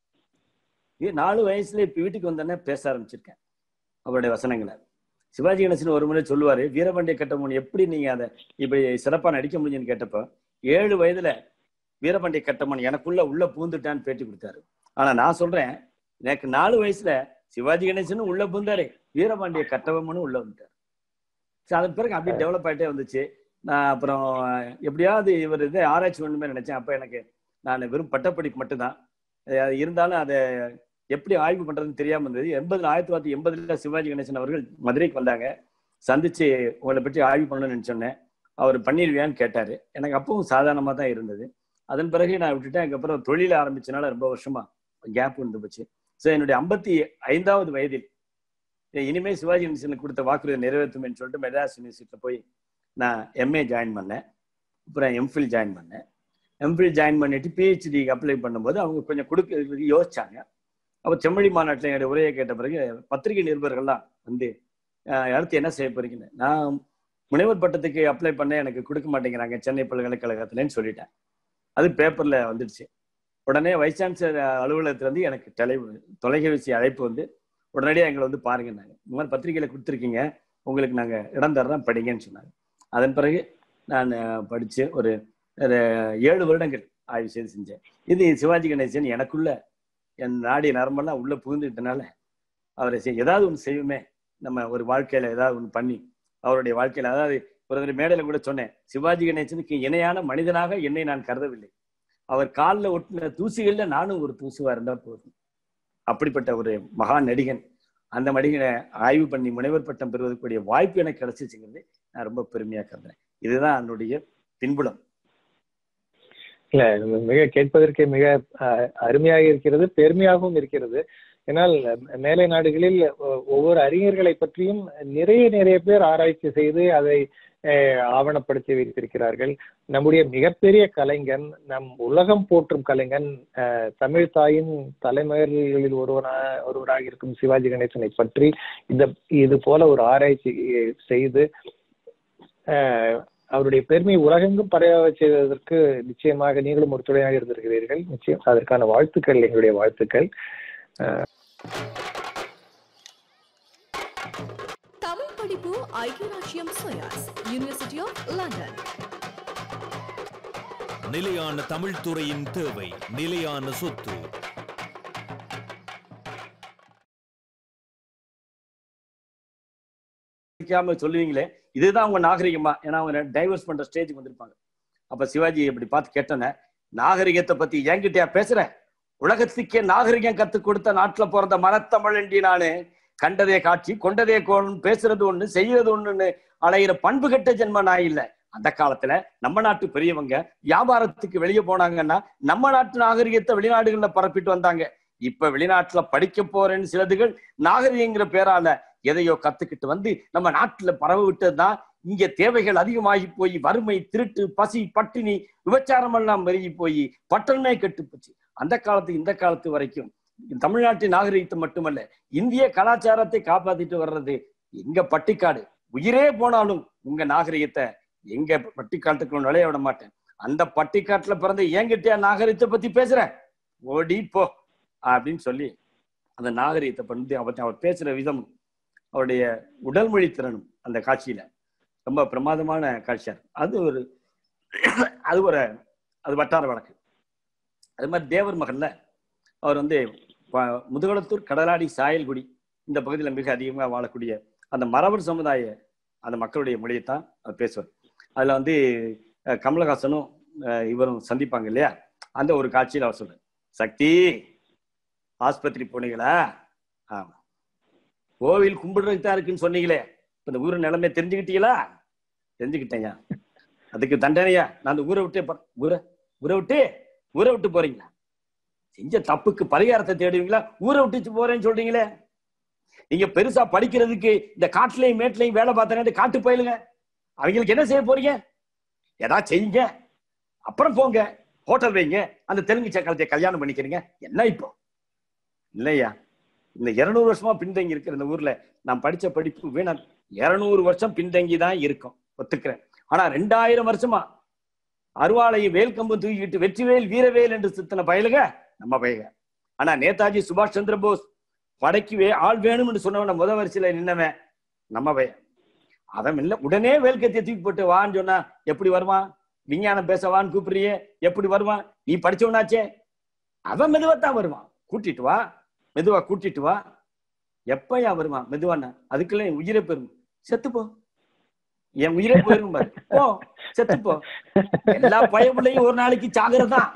Speaker 3: இது நாலு வயசுல இப்ப வீட்டுக்கு வந்தோடனே பேச ஆரம்பிச்சிருக்கேன் அவருடைய வசனங்களை சிவாஜி கணேசன் ஒரு முறை சொல்லுவாரு வீரபாண்டிய கட்டபொம்மன் எப்படி நீங்க அதை இப்படி சிறப்பா நடிக்க முடியும்னு கேட்டப்போ ஏழு வயதுல வீரபாண்டிய கட்டபொம்மன் எனக்குள்ள உள்ள பூந்துட்டான்னு பேட்டி கொடுத்தாரு ஆனா நான் சொல்றேன் எனக்கு நாலு வயசுல சிவாஜி கணேசனும் உள்ள பூந்தாரு வீரபாண்டிய கட்டபொம்மனும் உள்ள வந்துட்டாரு So, அதன் பிறகு அப்படியே டெவலப் ஆயிட்டே வந்துச்சு நான் அப்புறம் எப்படியாவது இவர் இதை ஆராய்ச்சி பண்ணுமே நினைச்சேன் அப்ப எனக்கு நான் வெறும் பட்டப்படிப்பு மட்டும்தான் அஹ் இருந்தாலும் அதை எப்படி ஆய்வு பண்றதுன்னு தெரியாம இருந்தது எண்பதுல ஆயிரத்தி தொள்ளாயிரத்தி எண்பதுல சிவாஜி கணேசன் அவர்கள் மதுரைக்கு வந்தாங்க சந்திச்சு உங்களை பற்றி ஆய்வு பண்ணணும்னு சொன்னேன் அவர் பண்ணிடுவியான்னு கேட்டாரு எனக்கு அப்பவும் சாதாரணமா தான் இருந்தது அதன் பிறகு நான் விட்டுட்டேன் அதுக்கப்புறம் தொழில ஆரம்பிச்சனால ரொம்ப வருஷமா கேப் இருந்து போச்சு ஸோ என்னுடைய ஐம்பத்தி ஐந்தாவது வயதில் இனிமே சிவாஜி கணேசனுக்கு கொடுத்த வாக்குறுதி நிறைவேற்றும்னு சொல்லிட்டு மெட்ராஸ் யூனிவர்சிட்டியில போய் நான் எம்ஏ ஜாயின் பண்ணேன் அப்புறம் எம்ஃபில் ஜாயின் பண்ணேன் எம்ஃபில் ஜாயின் பண்ணிட்டு பிஹெச்டிக்கு அப்ளை பண்ணும்போது அவங்க கொஞ்சம் கொடுக்க யோசிச்சாங்க அப்போ செம்மொழி மாநாட்டில் என்னுடைய உரையை கேட்ட பிறகு பத்திரிகை நிருபர்கள்லாம் வந்து அஹ், அடுத்து என்ன செய்ய போறீங்கன்னு நான் முனைவர் பட்டத்துக்கு அப்ளை பண்ண எனக்கு கொடுக்க மாட்டேங்கிறாங்க சென்னை பல்கலைக்கழகத்துலன்னு சொல்லிட்டேன் அது பேப்பர்ல வந்துடுச்சு உடனே வைஸ் சான்சலர் அலுவலகத்துல இருந்து எனக்கு டெலை தொலைபேசி அழைப்பு வந்து உடனடியாக எங்களை வந்து பாருங்க நாங்க இந்த மாதிரி பத்திரிகையில கொடுத்துருக்கீங்க உங்களுக்கு நாங்க இடம் தர்றோம் படிங்கன்னு சொன்னாங்க அதன் பிறகு நான் அஹ், படிச்சு ஒரு ஒரு ஏழு வருடங்கள் ஆய்வு செய்து செஞ்சேன் இது சிவாஜி கணேசன் எனக்குள்ள என் நாடி நரம்பெல்லாம் உள்ள புகுந்துட்டனால அவரை செய் ஏதாவது ஒன்று செய்யுமே நம்ம ஒரு வாழ்க்கையில ஏதாவது ஒன்று பண்ணி அவருடைய வாழ்க்கையில அதாவது ஒரு தடவை மேடையில கூட சொன்னேன் சிவாஜி கணேசனுக்கு இணையான மனிதனாக என்னை நான் கருதவில்லை அவர் காலில் ஒட்டின தூசிகள்ல நானும் ஒரு தூசுவா இருந்தா போதும் அப்படிப்பட்ட ஒரு மகா நடிகன் அந்த நடிகனை ஆய்வு பண்ணி முனைவர் பட்டம் பெறுவதற்குரிய வாய்ப்பு எனக்கு கிடைச்சிச்சுங்கிறது நான் ரொம்ப பெருமையா கருதுறேன் இதுதான் என்னுடைய பின்புலம்
Speaker 2: இல்ல மிக கேட்பதற்கே மிக அஹ், அருமையாக இருக்கிறது பெருமையாகவும் இருக்கிறது ஏன்னால் மேலை நாடுகளில் ஒ- ஒவ்வொரு அறிஞர்களை பற்றியும் நிறைய நிறைய பேர் ஆராய்ச்சி செய்து அதை அஹ், ஆவணப்படுத்தி வைத்திருக்கிறார்கள் நம்முடைய மிகப்பெரிய கலைஞன் நம் உலகம் போற்றும் கலைஞன் அஹ், தமிழ் தாயின் தலைமகளில் ஒருவனா ஒருவராக இருக்கும் சிவாஜி கணேசனை பற்றி இந்த இது போல ஒரு ஆராய்ச்சி செய்து அஹ், அவருடைய பெருமை உலகெங்கும் பரவ செய்வதற்கு நிச்சயமாக நீங்களும் ஒரு துணையாக இருந்திருக்கிறீர்கள் நிச்சயம் அதற்கான வாழ்த்துக்கள் எங்களுடைய வாழ்த்துக்கள்
Speaker 4: தமிழ் படிப்பு ஐக்கியராட்சியம் சோயாஸ் யூனிவர்சிட்டி ஆஃப் லண்டன்
Speaker 5: நிலையான தமிழ் துறையின் தேவை நிலையான சொத்து
Speaker 3: பிடிக்காம சொல்லுவீங்களே இதுதான் உங்க நாகரிகமா ஏன்னா அவங்க டைவர்ஸ் பண்ற ஸ்டேஜுக்கு வந்திருப்பாங்க அப்ப சிவாஜி இப்படி பார்த்து கேட்டோன்னே நாகரிகத்தை பத்தி என்கிட்டயா பேசுற உலகத்துக்கே நாகரிகம் கத்து கொடுத்த நாட்டுல பிறந்த மனத்தமிழண்டி நானு கண்டதே காட்சி கொண்டதே கோணம் பேசுறது ஒண்ணு செய்யறது ஒண்ணுன்னு அலையிற பண்பு கெட்ட ஜென்ம நான் இல்ல அந்த காலத்துல நம்ம நாட்டு பெரியவங்க வியாபாரத்துக்கு வெளியே போனாங்கன்னா நம்ம நாட்டு நாகரிகத்தை வெளிநாடுகள்ல பரப்பிட்டு வந்தாங்க இப்ப வெளிநாட்டுல படிக்க போறேன்னு சிலதுகள் நாகரிகங்கிற பேரால எதையோ கத்துக்கிட்டு வந்து நம்ம நாட்டுல பரவ விட்டதுதான் இங்க தேவைகள் அதிகமாகி போய் வறுமை திருட்டு பசி பட்டினி விபச்சாரம் எல்லாம் பெருகி போய் பட்டணமே கெட்டு போச்சு அந்த காலத்து இந்த காலத்து வரைக்கும் தமிழ்நாட்டின் நாகரிகத்தை மட்டுமல்ல இந்திய கலாச்சாரத்தை காப்பாத்திட்டு வர்றது எங்க பட்டிக்காடு உயிரே போனாலும் உங்க நாகரிகத்தை எங்க பட்டிக்காட்டுக்குள்ள நுழைய விட மாட்டேன் அந்த பட்டிக்காட்டுல பிறந்த என்கிட்டயா நாகரிகத்தை பத்தி பேசுற ஓடி போ அப்படின்னு சொல்லி அந்த நாகரிகத்தை பத்தி அவர் அவர் பேசுற விதம் அவருடைய உடல் மொழி திறனும் அந்த காட்சியில ரொம்ப பிரமாதமான காட்சியா இருக்கு. அது ஒரு அது ஒரு அது வட்டார வழக்கு அது மாதிரி தேவர் மகன்ல அவர் வந்து ப- முதுகுளத்தூர் கடலாடி சாயல்குடி இந்த பகுதியில் மிக அதிகமாக வாழக்கூடிய அந்த மரபர் சமுதாய அந்த மக்களுடைய மொழியைத்தான் அவர் பேசுவார் அதுல வந்து அஹ், கமலஹாசனும் அஹ், இவரும் சந்திப்பாங்க இல்லையா அந்த ஒரு காட்சியில் அவர் சொல்றார் சக்தி ஆஸ்பத்திரி போனீங்களா ஆமா கோவில் கும்பிடுறதுக்கு தான் இருக்குன்னு சொன்னீங்களே இப்ப இந்த ஊர் நிலைமை தெரிஞ்சுக்கிட்டீங்களா தெரிஞ்சுக்கிட்டேயா அதுக்கு தண்டனையா நான் அந்த ஊரை விட்டே போறேன் ஊரை ஊரை விட்டு ஊரை விட்டு போறீங்களா செஞ்ச தப்புக்கு பரிகாரத்தை தேடுவீங்களா ஊரை விட்டு போறேன்னு சொல்றீங்களே நீங்க பெருசா படிக்கிறதுக்கு இந்த காட்டுலயும் மேட்லயும் வேலை பார்த்தா காட்டு போயிலுங்க அவங்களுக்கு என்ன செய்ய போறீங்க ஏதாவது செய்யுங்க அப்புறம் போங்க ஹோட்டல் வைங்க அந்த தெலுங்கு சக்கரத்தை கல்யாணம் பண்ணிக்கிறீங்க என்ன இப்போ இல்லையா இந்த இருநூறு வருஷமா பின்தங்கி இருக்கிற இந்த ஊர்ல நான் படிச்ச படிப்பு வீணா இருநூறு வருஷம் பின்தங்கி தான் இருக்கும் ஒத்துக்கிறேன் ஆனா ரெண்டாயிரம் வருஷமா அருவாளையை வேல்கம்பு தூக்கிட்டு வெற்றிவேல் வீரவேல் என்று சித்தன பயலுக நம்ம பயலுக ஆனா நேதாஜி சுபாஷ் சந்திர போஸ் படைக்கு வே ஆள் வேணும்னு சொன்னவன முத வரிசையில நின்னவன் நம்ம பையன் அவன் இல்ல உடனே வேல்கத்திய தூக்கி போட்டு வான்னு சொன்னா எப்படி வருவான் விஞ்ஞானம் பேசவான்னு கூப்பிடுறியே எப்படி வருவான் நீ படிச்சவனாச்சே அவன் மெதுவாத்தான் வருவான் கூட்டிட்டு வா மெதுவா கூட்டிட்டு வா எப்பயா வருவான் மெதுவானா அதுக்குள்ள என் உயிரை பெறும் செத்து போ என் உயிரை போயிரும் பாரு போ செத்து போ எல்லா பயமுள்ளையும் ஒரு நாளைக்கு சாகிறதுதான்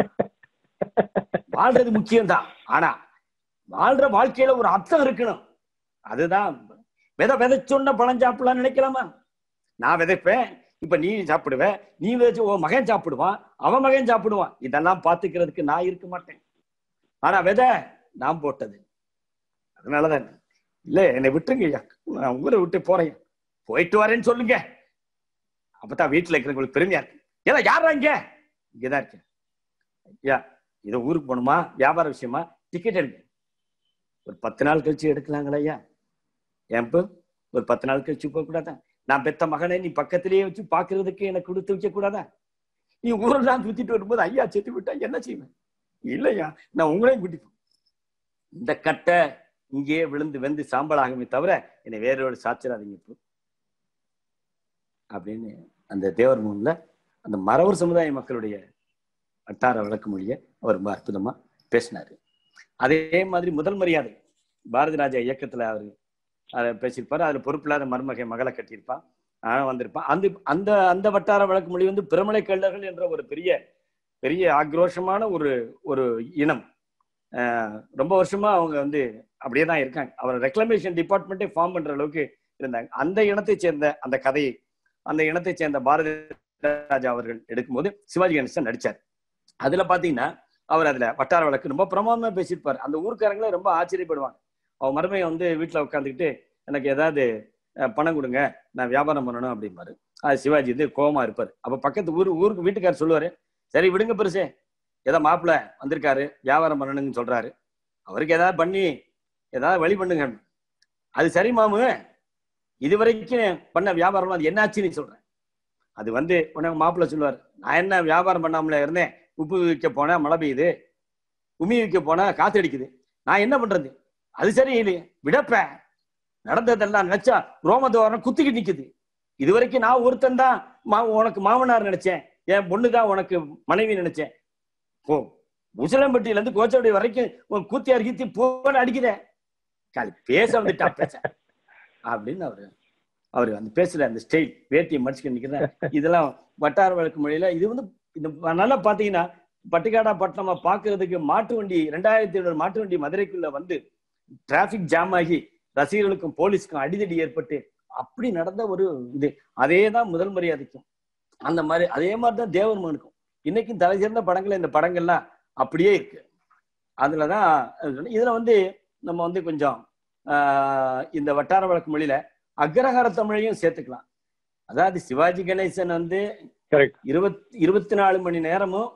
Speaker 3: வாழ்றது முக்கியம்தான் ஆனா வாழ்ற வாழ்க்கையில ஒரு அர்த்தம் இருக்கணும் அதுதான் விதை விதைச்சொன்ன பழம் சாப்பிடலாம் நினைக்கலாமா நான் விதைப்பேன் இப்ப நீ சாப்பிடுவ நீ விதைச்சு உன் மகன் சாப்பிடுவான் அவன் மகன் சாப்பிடுவான் இதெல்லாம் பாத்துக்கிறதுக்கு நான் இருக்க மாட்டேன் ஆனா விதை நான் போட்டது அதனாலதான் இல்ல என்னை விட்டுருங்க ஐயா நான் ஊரை விட்டு போறேன் போயிட்டு வரேன்னு சொல்லுங்க அப்பதான் வீட்டுல இருக்கிறவங்களுக்கு பெருமையா இருக்கு ஏதா யாரா இங்க இங்கதான் இருக்கேன் ஐயா இதை ஊருக்கு போகணுமா வியாபார விஷயமா டிக்கெட் எடுங்க ஒரு பத்து நாள் கழிச்சு எடுக்கலாங்களா ஐயா ஏன்பு ஒரு பத்து நாள் கழிச்சு போக கூடாதா நான் பெத்த மகனை நீ பக்கத்திலேயே வச்சு பாக்குறதுக்கு எனக்கு கொடுத்து வைக்க கூடாதா நீ ஊரெல்லாம் சுத்திட்டு வரும்போது ஐயா செத்து விட்டா என்ன செய்வேன் இல்லையா நான் உங்களையும் கூட்டிப்போம் இந்த கட்டை இங்கேயே விழுந்து வெந்து சாம்பல் ஆகுமே தவிர என்னை வேறோடு சாச்சிடாதீங்க இப்போ அப்படின்னு அந்த தேவர் மூன்ல அந்த மறவர் சமுதாய மக்களுடைய வட்டார வழக்கு மொழியை அவர் ரொம்ப அற்புதமா பேசினாரு அதே மாதிரி முதல் மரியாதை பாரதி ராஜா இயக்கத்துல அவரு அதை பேசியிருப்பாரு அதுல பொறுப்பில்லாத மருமகை மகளை கட்டியிருப்பான் ஆனா வந்திருப்பான் அந்த அந்த அந்த வட்டார வழக்கு மொழி வந்து பிரமலை கள்ளர்கள் என்ற ஒரு பெரிய பெரிய ஆக்ரோஷமான ஒரு ஒரு இனம் ஆஹ் ரொம்ப வருஷமா அவங்க வந்து அப்படியே தான் இருக்காங்க அவர் ரெக்ளமேஷன் டிபார்ட்மெண்ட்டே ஃபார்ம் பண்ற அளவுக்கு இருந்தாங்க அந்த இனத்தை சேர்ந்த அந்த கதையை அந்த இனத்தை சேர்ந்த பாரதி ராஜா அவர்கள் எடுக்கும்போது சிவாஜி கணேசன் நடிச்சார் அதுல பாத்தீங்கன்னா அவர் அதுல வட்டார வழக்கு ரொம்ப பிரமாதமா பேசியிருப்பார் அந்த ஊர்க்காரங்களே ரொம்ப ஆச்சரியப்படுவாங்க அவன் மருமையை வந்து வீட்டுல உட்காந்துக்கிட்டு எனக்கு ஏதாவது அஹ், பணம் கொடுங்க நான் வியாபாரம் பண்ணணும் அப்படிம்பாரு அது சிவாஜி வந்து கோவமா இருப்பாரு அப்ப பக்கத்து ஊர் ஊருக்கு வீட்டுக்காரர் சொல்லுவாரு சரி விடுங்க பெருசே ஏதோ மாப்பிள்ள வந்திருக்காரு வியாபாரம் பண்ணணும்னு சொல்றாரு அவருக்கு ஏதாவது பண்ணி ஏதாவது வழி பண்ணுங்க அது சரி மாமு இது வரைக்கும் பண்ண வியாபாரம் அது என்னாச்சுன்னு சொல்றேன் அது வந்து உனக்கு மாப்பிள்ள சொல்லுவார் நான் என்ன வியாபாரம் பண்ணாமல இருந்தேன் உப்பு விற்க போனா மழை பெய்யுது உமி விற்க போனா காத்து அடிக்குது நான் என்ன பண்றது அது சரி இல்லையே விடப்ப நடந்ததெல்லாம் நினைச்சா ரோமதோரம் குத்திக்கிட்டு நிக்குது இது வரைக்கும் நான் ஒருத்தன் தான் மா உனக்கு மாமனார் நினைச்சேன் என் பொண்ணு தான் உனக்கு மனைவி நினைச்சேன் போ உசிலம்பட்டியில இருந்து கோச்சோடி வரைக்கும் உன் கூத்தியார் கீத்தி போன அடிக்குதே காலி பேச வந்துட்டா பேச அப்படின்னு அவரு அவரு அந்த பேசுற அந்த ஸ்டைல் வேட்டியை மடிச்சுக்க நிக்கிறேன் இதெல்லாம் வட்டார வழக்கு மொழியில இது வந்து இந்த நல்லா பாத்தீங்கன்னா பட்டிக்காடா பட்டணமா பாக்குறதுக்கு மாட்டு வண்டி ரெண்டாயிரத்தி ஐநூறு மாட்டு வண்டி மதுரைக்குள்ள வந்து டிராபிக் ஜாம் ஆகி ரசிகர்களுக்கும் போலீஸ்க்கும் அடிதடி ஏற்பட்டு அப்படி நடந்த ஒரு இது அதே தான் முதல் மரியாதைக்கும் அந்த மாதிரி அதே மாதிரி தான் தேவர் மகனுக்கும் இன்னைக்கும் தலை சிறந்த படங்கள் இந்த படங்கள்லாம் அப்படியே இருக்கு அதுலதான் இதுல வந்து நம்ம வந்து கொஞ்சம் ஆஹ் இந்த வட்டார வழக்கு மொழியில அக்ரஹார தமிழையும் சேர்த்துக்கலாம் அதாவது சிவாஜி கணேசன் வந்து
Speaker 2: கரெக்ட்
Speaker 3: இருபத் இருபத்தி நாலு மணி நேரமும்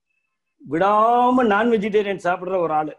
Speaker 3: விடாம நான் வெஜிடேரியன் சாப்பிடுற ஒரு ஆளு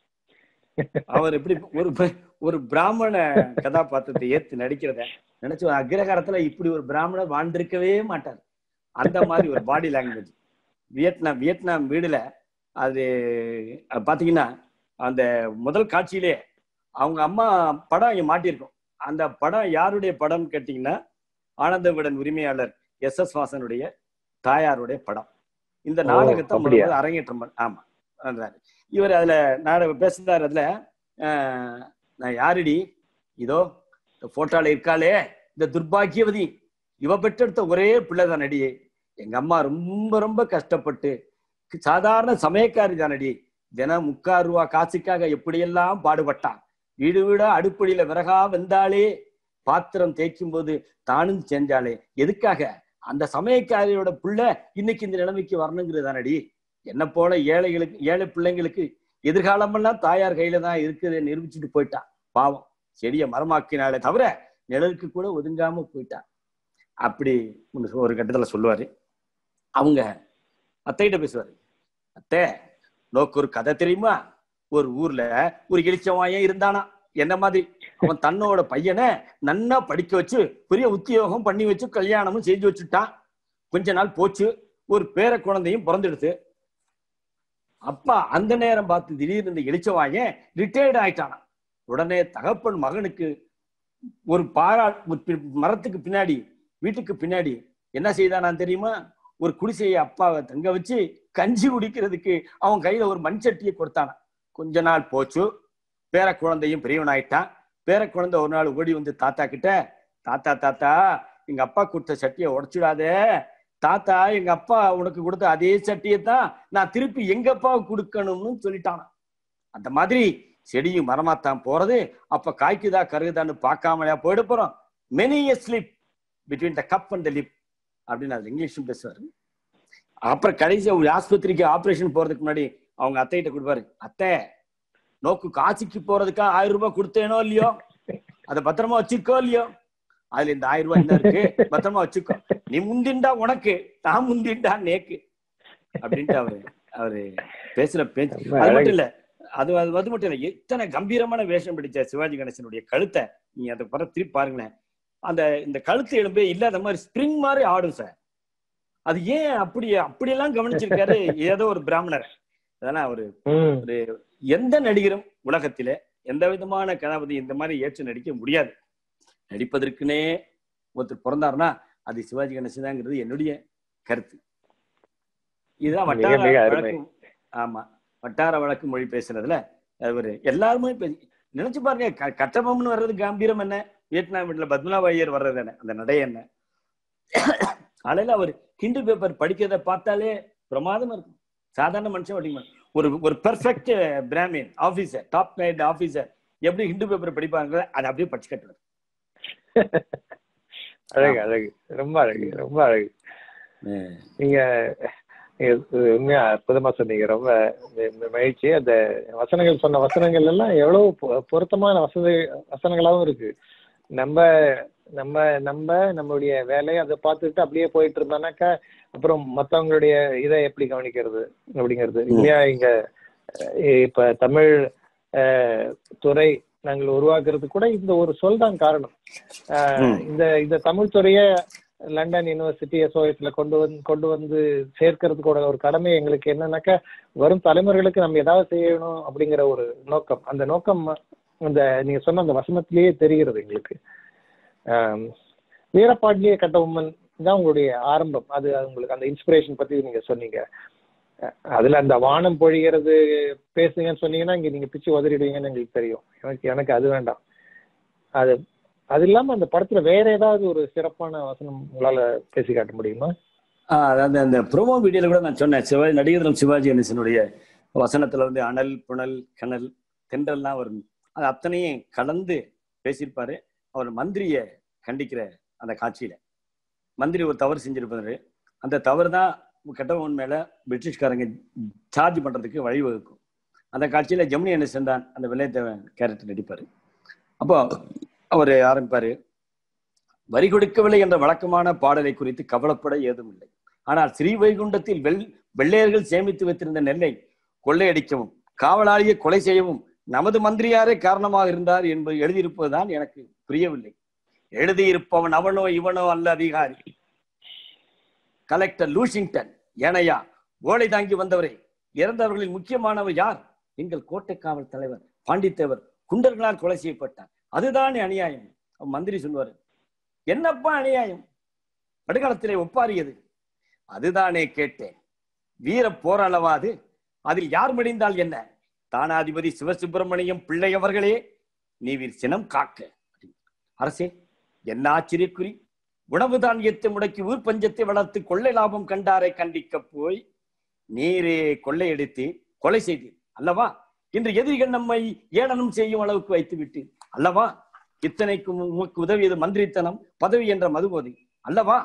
Speaker 3: அவர் எப்படி ஒரு ப- ஒரு பிராமண கதாபாத்திரத்தை ஏத்து நடிக்கிறத நினைச்சு ஒரு அக்ரகாரத்துல இப்படி ஒரு பிராமணர் வாழ்ந்திருக்கவே மாட்டார் அந்த மாதிரி ஒரு பாடி லாங்குவேஜ் வியட்நாம் வியட்நாம் வீடுல அது அது பாத்தீங்கன்னா அந்த முதல் காட்சியிலே அவங்க அம்மா படம் இங்க மாட்டியிருக்கும் அந்த படம் யாருடைய படம் கேட்டீங்கன்னா ஆனந்த விடன் உரிமையாளர் எஸ் எஸ் வாசனுடைய தாயாருடைய படம் இந்த
Speaker 2: ஓ,
Speaker 3: நாடகத்தை
Speaker 2: அப்படியா?
Speaker 3: முதல்ல அரங்கேற்றம் பண்ண- ஆமா பண்றாரு. இவர் அதுல நாடகம் பேசுறாரு அதுல ஆஹ், நான் யாருடி இதோ இந்த போட்டோல இருக்காளே இந்த துர்பாக்கியவதி இவ பெற்றெடுத்த ஒரே பிள்ளை தானடி எங்க அம்மா ரொம்ப ரொம்ப கஷ்டப்பட்டு சாதாரண சமயக்காரி தானடி தினம் முக்கால் ரூபா காசுக்காக எப்படியெல்லாம் பாடுபட்டான் வீடு வீடா அடுப்படியில விறகா வெந்தாளே பாத்திரம் தேய்க்கும் போது தானும் செஞ்சாளே எதுக்காக அந்த சமயக்காரியோட புள்ள இன்னைக்கு இந்த நிலைமைக்கு வரணுங்கிறதானடி என்ன போல ஏழைகளுக்கு ஏழை பிள்ளைங்களுக்கு எதிர்காலமெல்லாம் தாயார் கையில தான் இருக்குது நிரூபிச்சுட்டு போயிட்டான் பாவம் செடியை மரமாக்கினாலே தவிர நிழலுக்கு கூட ஒதுங்காம போயிட்டான் அப்படி ஒண்ணு சொ- ஒரு கட்டத்துல சொல்லுவாரு அவங்க அத்தைகிட்ட பேசுவாரு அத்தை நோக்கு ஒரு கதை தெரியுமா ஒரு ஊர்ல ஒரு இளிச்சவாயன் இருந்தானா என்ன மாதிரி அவன் தன்னோட பையனை நன்னா படிக்க வச்சு பெரிய உத்தியோகம் பண்ணி வச்சு கல்யாணமும் செஞ்சு வச்சுட்டான் கொஞ்ச நாள் போச்சு ஒரு பேர குழந்தையும் பிறந்துடுது அப்பா அந்த நேரம் பார்த்து திடீர்னு இந்த இளிச்சவாயன் ரிட்டையர்ட் ஆயிட்டானாம் உடனே தகப்பன் மகனுக்கு ஒரு பாரா ஒரு பி- மரத்துக்கு பின்னாடி வீட்டுக்கு பின்னாடி என்ன செய்தானான் தெரியுமா ஒரு குடிசையை அப்பாவை தங்க வச்சு கஞ்சி குடிக்கிறதுக்கு அவன் கையில ஒரு மண் சட்டியை கொடுத்தானாம் கொஞ்ச நாள் போச்சு பேர குழந்தையும் பெரியவனாயிட்டான் பேர குழந்தை ஒரு நாள் ஓடி வந்து தாத்தா கிட்ட தாத்தா தாத்தா எங்க அப்பா கொடுத்த சட்டியை உடைச்சிடாதே தாத்தா எங்க அப்பா உனக்கு கொடுத்த அதே சட்டியை தான் நான் திருப்பி எங்க அப்பாவுக்கு கொடுக்கணும்னு சொல்லிட்டானாம் அந்த மாதிரி செடியும் மரமாத்தான் போறது அப்ப காய்க்குதா கருகுதான்னு பார்க்காமலையா போயிட போறோம் many a slip between the cup and the lip அப்படின்னு அது இங்கிலீஷும் பேசுவாரு அப்புறம் கடைசியா ஒரு ஆஸ்பத்திரிக்கு ஆபரேஷன் போறதுக்கு முன்னாடி அவங்க அத்தைகிட்ட கொடுப்பாரு அத்தை நோக்கு காசிக்கு போறதுக்கா ஆயிரம் ரூபாய் கொடுத்தேனோ இல்லையோ அதை பத்திரமா வச்சிருக்கோ இல்லையோ அதுல இந்த ஆயிரம் ரூபாய் என்ன இருக்கு பத்திரமா வச்சுக்கோ நீ முந்திண்டா உனக்கு நான் முந்திண்டா நேக்கு அப்படின்ட்டு அவரு அவரு பேசுற பேச்சு
Speaker 2: ரொம்ப
Speaker 3: அது
Speaker 2: அழகு.
Speaker 3: மட்டும் இல்ல அது அது அது மட்டும் இல்ல எத்தனை கம்பீரமான வேஷம் பிடிச்ச சிவாஜி கணேசனுடைய கழுத்தை நீங்க அதை பர திருப்பி பாருங்களேன் அந்த இந்த கழுத்து எலும்பே இல்லாத மாதிரி ஸ்ப்ரிங் மாதிரி ஆடும் சார் அது ஏன் அப்படி அப்படியெல்லாம் கவனிச்சிருக்காரு ஏதோ ஒரு பிராமணர் அதெல்லாம் அவரு
Speaker 2: ம்
Speaker 3: ஒரு எந்த நடிகரும் உலகத்திலே எந்த விதமான கதாபதி இந்த மாதிரி ஏற்று நடிக்க முடியாது நடிப்பதற்குனே ஒருத்தர் பிறந்தாருன்னா அது சிவாஜி கணேசன் என்னுடைய கருத்து இதுதான்
Speaker 2: மிக,
Speaker 3: வட்டார
Speaker 2: மிக அருமை.
Speaker 3: வழக்கு ஆமா வட்டார வழக்கு மொழி பேசுறதுல அவரு எல்லாருமே பேசி- நினைச்சு பாருங்க க- கட்டபொம்மன் வர்றது கம்பீரம் என்ன வியட்நாம் வீட்டுல பத்மநாப ஐயர் வர்றது என்ன அந்த நடை என்ன காலையில அவர் ஹிந்து பேப்பர் படிக்கிறத பார்த்தாலே பிரமாதமா இருக்கும் சாதாரண மனுஷன் படிக்க மாட்டான். ஒரு ஒரு perfect brahmin officer top grade officer எப்படி ஹிந்து பேப்பர் படிப்பாங்க அதை அப்படியே படிச்சு கட்டுறது
Speaker 2: அழகு அழகு ரொம்ப அழகு ரொம்ப அழகு நீங்க நீங்க உண்மையா அற்புதமா சொன்னீங்க ரொம்ப மி- மி- மகிழ்ச்சி அந்த வசனங்கள் சொன்ன வசனங்கள் எல்லாம் எவ்வளவு பொ- பொருத்தமான வசதி வசனங்களாவும் இருக்கு நம்ம நம்ம நம்ம நம்மளுடைய வேலையை அதை பார்த்துட்டு அப்படியே போயிட்டு இருந்தோம்னாக்கா அப்புறம் மத்தவங்களுடைய இதை எப்படி கவனிக்கிறது அப்படிங்கிறது இல்லையா இங்க அஹ், இப்ப தமிழ் அஹ், துறை நாங்கள் உருவாக்குறது கூட இந்த ஒரு சொல் தான் காரணம் அஹ்,
Speaker 3: ம்.
Speaker 2: இந்த இந்த தமிழ் துறையை லண்டன் யூனிவர்சிட்டி எஸ்ஓஎஸ்ல கொண்டு வந்து கொண்டு வந்து சேர்க்கறதுக்கோட ஒரு கடமை எங்களுக்கு என்னன்னாக்கா வரும் தலைமுறைகளுக்கு நம்ம ஏதாவது செய்யணும் அப்படிங்கிற ஒரு நோக்கம் அந்த நோக்கம் அந்த நீங்க சொன்ன அந்த வசனத்திலேயே தெரிகிறது எங்களுக்கு ஆம், வீரப்பாண்டிய கட்டபொம்மன் தான் உங்களுடைய ஆரம்பம் அது அது உங்களுக்கு அந்த இன்ஸ்பிரேஷன் பத்தி நீங்க சொன்னீங்க அஹ் அதுல அந்த வானம் பொழிகிறது பேசுங்கன்னு சொன்னீங்கன்னா இங்க நீங்க பிச்சு உதறிடுவீங்கன்னு எங்களுக்கு தெரியும் எனக்கு எனக்கு அது வேண்டாம் அது அது இல்லாம அந்த படத்துல வேற ஏதாவது ஒரு சிறப்பான வசனம் உங்களால பேசி காட்ட முடியுமா
Speaker 3: ஆஹ் அதாவது அந்த ப்ரோமோ வீடியோல கூட நான் சொன்னேன் சிவாஜி நடிகர் தினம் சிவாஜி கணேசனுடைய வசனத்துல வந்து அனல் புனல் கனல் தென்றல்லாம் வரும் அது அத்தனையும் கலந்து பேசியிருப்பாரு அவர் மந்திரிய கண்டிக்கிற அந்த காட்சியில மந்திரி ஒரு தவறு செஞ்சிருப்பாரு அந்த தவறு தான் கெட்டவன் மேல பிரிட்டிஷ்காரங்க சார்ஜ் பண்றதுக்கு வழிவகுக்கும் அந்த காட்சியில ஜெமினி கணேசன் தான் அந்த விளையத்தேவன் கேரக்டர் நடிப்பாரு அப்போ அவர் ஆரம்பிப்பாரு வரி கொடுக்கவில்லை என்ற வழக்கமான பாடலை குறித்து கவலைப்பட ஏதும் இல்லை ஆனால் ஸ்ரீவைகுண்டத்தில் வெள் வெள்ளையர்கள் சேமித்து வைத்திருந்த நெல்லை கொள்ளையடிக்கவும் காவலாளியை கொலை செய்யவும் நமது மந்திரியாரே காரணமாக இருந்தார் என்பது எழுதியிருப்பதுதான் எனக்கு புரியவில்லை எழுதியிருப்பவன் அவனோ இவனோ அல்ல அதிகாரி கலெக்டர் லூஷிங்டன் ஏனையா ஓலை தாங்கி வந்தவரே இறந்தவர்களில் முக்கியமானவர் யார் எங்கள் கோட்டை காவல் தலைவர் பாண்டித்தேவர் குண்டர்களால் கொலை செய்யப்பட்டார் அதுதானே அநியாயம் அவன் மந்திரி சொல்வாரு என்னப்பா அநியாயம் படுகாலத்திலே ஒப்பாரியது அதுதானே கேட்டேன் வீர போராளவாது அதில் யார் மடிந்தால் என்ன தானாதிபதி சிவசுப்பிரமணியம் பிள்ளை அவர்களே நீவிர் சினம் காக்க அரசே என்ன ஆச்சரியக்குறி உணவு தானியத்தை முடக்கி ஊர் பஞ்சத்தை வளர்த்து கொள்ளை லாபம் கண்டாரை கண்டிக்க போய் நீரே கொள்ளையடித்து கொலை செய்தீர் அல்லவா இன்று எதிரிகள் நம்மை ஏளனம் செய்யும் அளவுக்கு வைத்து விட்டு அல்லவா இத்தனைக்கும் உமக்கு உதவியது மந்திரித்தனம் பதவி என்ற மதுபோதை அல்லவா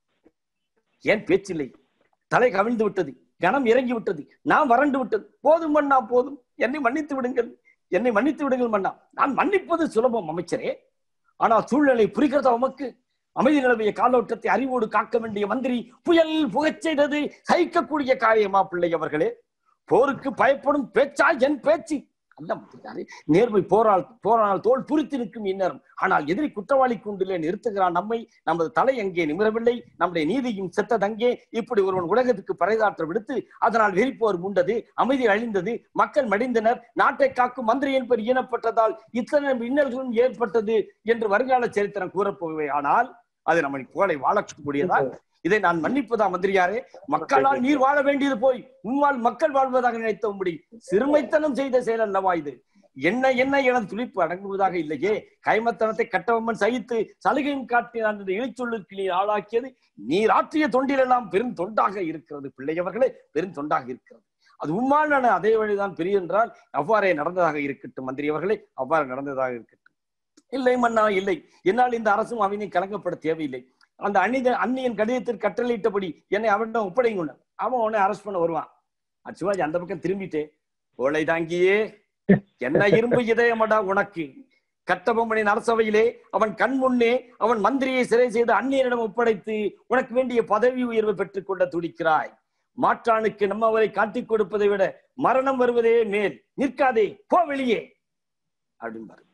Speaker 3: ஏன் பேச்சில்லை தலை கவிழ்ந்து விட்டது கனம் இறங்கி விட்டது நான் வறண்டு விட்டது போதும் மண்ணா போதும் என்னை மன்னித்து விடுங்கள் என்னை மன்னித்து விடுங்கள் மன்னா நான் மன்னிப்பது சுலபம் அமைச்சரே ஆனால் சூழ்நிலை புரிகிறதா உமக்கு அமைதி நிலவிய காலோட்டத்தை அறிவோடு காக்க வேண்டிய மந்திரி புயல் புகச் செய்தது சகிக்கக்கூடிய காரியமா பிள்ளை அவர்களே போருக்கு பயப்படும் பேச்சா என் பேச்சு அல்ல மந்திரியாரே நேர்மை போரால் போரால் தோல் புரித்து நிற்கும் இந்நேரம் ஆனால் எதிரி குற்றவாளி கூண்டிலே நிறுத்துகிறான் நம்மை நமது தலை அங்கே நிமிரவில்லை நம்முடைய நீதியும் செத்ததங்கே இப்படி ஒருவன் உலகத்துக்கு பறைதாற்ற விடுத்து அதனால் வெறிப்போர் மூண்டது அமைதி அழிந்தது மக்கள் மடிந்தனர் நாட்டை காக்கும் மந்திரியின் பெயர் ஈனப்பட்டதால் இத்தனை இன்னல்களும் ஏற்பட்டது என்று வருங்கால சரித்திரம் கூறப்போவே ஆனால் அது நம்ம புகழை வாழக்கூடியதா இதை நான் மன்னிப்பதா மந்திரியாரே மக்களால் நீர் வாழ வேண்டியது போய் உம்மால் மக்கள் வாழ்வதாக நினைத்த உம்படி சிறுமைத்தனம் செய்த செயல் அல்லவா இது என்ன என்ன என துளிப்பு அடங்குவதாக இல்லையே கைமத்தனத்தை கட்டவம்மன் சகித்து சலுகையும் காட்டினான் என்று இழிச்சொல்லுக்கு நீர் ஆளாக்கியது நீர் ஆற்றிய தொண்டிலெல்லாம் பெரும் தொண்டாக இருக்கிறது பிள்ளையவர்களே பெரும் தொண்டாக இருக்கிறது அது உம்மால் நான் அதே வழிதான் பெரிய என்றால் அவ்வாறே நடந்ததாக இருக்கட்டும் மந்திரி அவர்களே அவ்வாறு நடந்ததாக இருக்கட்டும் இல்லை மன்னா இல்லை என்னால் இந்த அரசும் அவனையும் கலங்கப்பட தேவையில்லை அந்த அந்நித அந்நியன் கடிதத்தில் கட்டளையிட்டபடி என்னை அவனிடம் ஒப்படைங்க அவன் உன்னை அரெஸ்ட் பண்ண வருவான் அது சிவாஜி அந்த பக்கம் திரும்பிட்டே ஓலை தாங்கியே என்ன இரும்பு இதயமடா உனக்கு கட்டபொம்மனின் அரசவையிலே அவன் கண் முன்னே அவன் மந்திரியை சிறை செய்து அந்நியனிடம் ஒப்படைத்து உனக்கு வேண்டிய பதவி உயர்வு பெற்றுக் கொள்ள துடிக்கிறாய் மாற்றானுக்கு நம்மவரை காட்டிக் கொடுப்பதை விட மரணம் வருவதே மேல் நிற்காதே போ வெளியே அப்படின்பாரு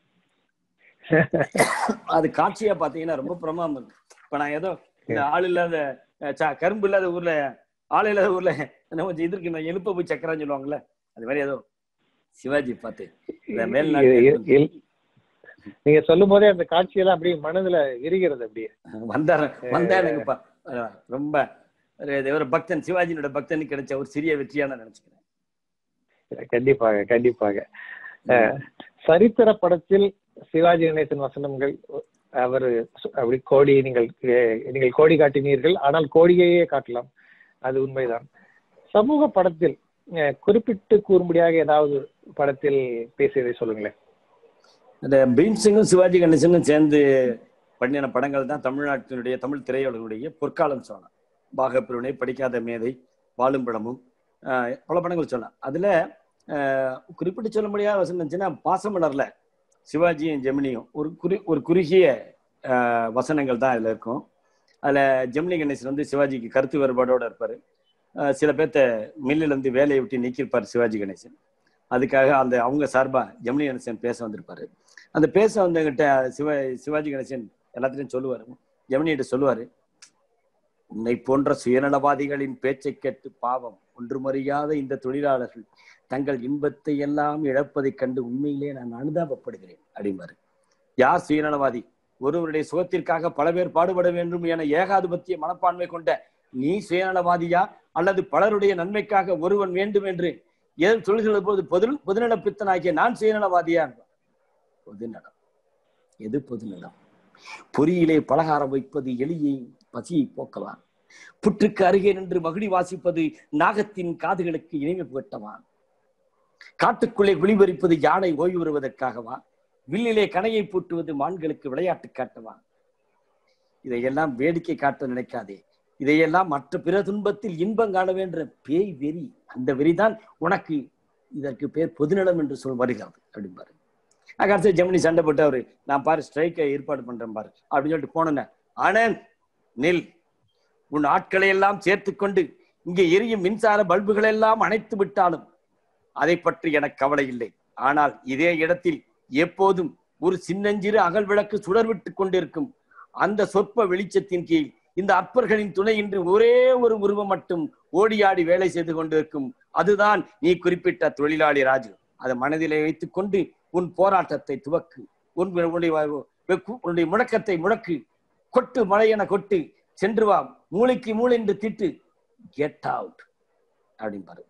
Speaker 3: அது காட்சியா பாத்தீங்கன்னா ரொம்ப பிரமாதம் இருக்கு இப்ப நான் ஏதோ இந்த ஆள் இல்லாத அஹ், ச- கரும்பு இல்லாத ஊர்ல ஆள் இல்லாத ஊர்ல என்ன கொஞ்சம் இது இருக்கு இந்த எழுப்ப போய் சக்கரான்னு சொல்லுவாங்கல்ல அது மாதிரி ஏதோ சிவாஜி பார்த்து இந்த
Speaker 2: இ-
Speaker 3: மேல்நாட்டு
Speaker 2: இ- இல்- நீங்க சொல்லும் போதே அந்த காட்சியெல்லாம் அப்படியே மனதுல விரிகிறது அப்படியே
Speaker 3: வந்தார வந்தா எனக்கு ப- அஹ், ரொம்ப ஒரு- ஒரு பக்தன் சிவாஜியோட பக்தனுக்கு கிடைச்ச ஒரு சிறிய வெற்றியா நான் நினைச்சுக்கிறேன்
Speaker 2: கண்டிப்பாக கண்டிப்பாக அஹ், சரித்திர படத்தில் சிவாஜி கணேசன் வசனங்கள் அவர் அப்படி கோடி நீங்கள் அஹ், நீங்கள் கோடி காட்டினீர்கள் ஆனால் கோடியையே காட்டலாம் அது உண்மைதான் சமூக படத்தில் அஹ், குறிப்பிட்டு கூறும்படியாக ஏதாவது படத்தில் பேசியதை சொல்லுங்களேன்
Speaker 3: இந்த பீம் சிங்கும் சிவாஜி கணேசனும் சேர்ந்து பண்ணின படங்கள் தான் தமிழ்நாட்டினுடைய தமிழ் திரையுலகுடைய பொற்காலம் சொன்னான் பாகப்பிரிவினை படிக்காத மேதை வாழும் படமும் ஆஹ் பல படங்கள் சொன்னான் அதுல ஆஹ் குறிப்பிட்டு சொல்ல முடியாத வசனம் இருந்துச்சுன்னா பாசமலர்ல சிவாஜியும் ஜெமினியும் ஒரு குறி ஒரு குறுகிய ஆஹ் வசனங்கள் தான் அதுல இருக்கும் அதுல ஜெமினி கணேசன் வந்து சிவாஜிக்கு கருத்து வேறுபாடோட இருப்பாரு ஆஹ் சில பேர்த்த மில்லில் இருந்து வேலையை விட்டு நீக்கியிருப்பார் சிவாஜி கணேசன் அதுக்காக அந்த அவங்க சார்பா ஜெமினி கணேசன் பேச வந்திருப்பாரு அந்த பேச வந்தவங்கிட்ட சிவ சிவாஜி கணேசன் எல்லாத்திலையும் சொல்லுவாரு ஜெமினிகிட்ட சொல்லுவாரு உன்னை போன்ற சுயநலவாதிகளின் பேச்சை கேட்டு பாவம் ஒன்றுமறியாத இந்த தொழிலாளர்கள் தங்கள் இன்பத்தை எல்லாம் இழப்பதைக் கண்டு உண்மையிலே நான் அனுதாபப்படுகிறேன் அப்படிம்பாரு யார் சுயநலவாதி ஒருவருடைய சுகத்திற்காக பல பேர் பாடுபட வேண்டும் என ஏகாதிபத்திய மனப்பான்மை கொண்ட நீ சுயநலவாதியா அல்லது பலருடைய நன்மைக்காக ஒருவன் வேண்டும் என்று ஏன் சொல்கிற போது பொது பொதுநல பித்தனாகிய நான் சுயநலவாதியா என்பார். பொதுநலம் எது பொதுநலம் பொறியிலே பலகாரம் வைப்பது எலியை பசியை போக்கலாம் புற்றுக்கு அருகே நின்று மகிழி வாசிப்பது நாகத்தின் காதுகளுக்கு இனிமை புகட்டவான் காட்டுக்குள்ளே குளிபறிப்பது யானை ஓய்வு வருவதற்காகவா வில்லிலே கணையை பூட்டுவது மான்களுக்கு விளையாட்டு காட்டவா இதையெல்லாம் வேடிக்கை காட்ட நினைக்காதே இதையெல்லாம் மற்ற பிற துன்பத்தில் இன்பம் காண வேண்ட பேய் வெறி அந்த வெறிதான் உனக்கு இதற்கு பேர் பொதுநலம் என்று சொல் வருகிறது அப்படிம்பாரு கடைசி ஜெமினி சண்டை போட்டு அவரு நான் பாரு ஸ்ட்ரைக்கை ஏற்பாடு பண்றேன் பாரு அப்படின்னு சொல்லிட்டு போனேன் ஆனந்த் நில் உன் ஆட்களை எல்லாம் சேர்த்து கொண்டு இங்கே எரியும் மின்சார பல்புகள் எல்லாம் அணைத்து விட்டாலும் அதை பற்றி எனக்கு கவலை இல்லை ஆனால் இதே இடத்தில் எப்போதும் ஒரு சின்னஞ்சிறு அகல் விளக்கு சுடர்விட்டு கொண்டிருக்கும் அந்த சொற்ப வெளிச்சத்தின் கீழ் இந்த அற்பர்களின் துணையின்றி ஒரே ஒரு உருவம் மட்டும் ஓடியாடி வேலை செய்து கொண்டிருக்கும் அதுதான் நீ குறிப்பிட்ட தொழிலாளி ராஜு அதை மனதிலே வைத்துக் கொண்டு உன் போராட்டத்தை துவக்கு உன் உன்னுடைய உன்னுடைய முழக்கத்தை முழக்கு கொட்டு மழையென கொட்டு சென்று வா மூளைக்கு மூளை என்று திட்டு கெட் அவுட் அப்படிம்பாரு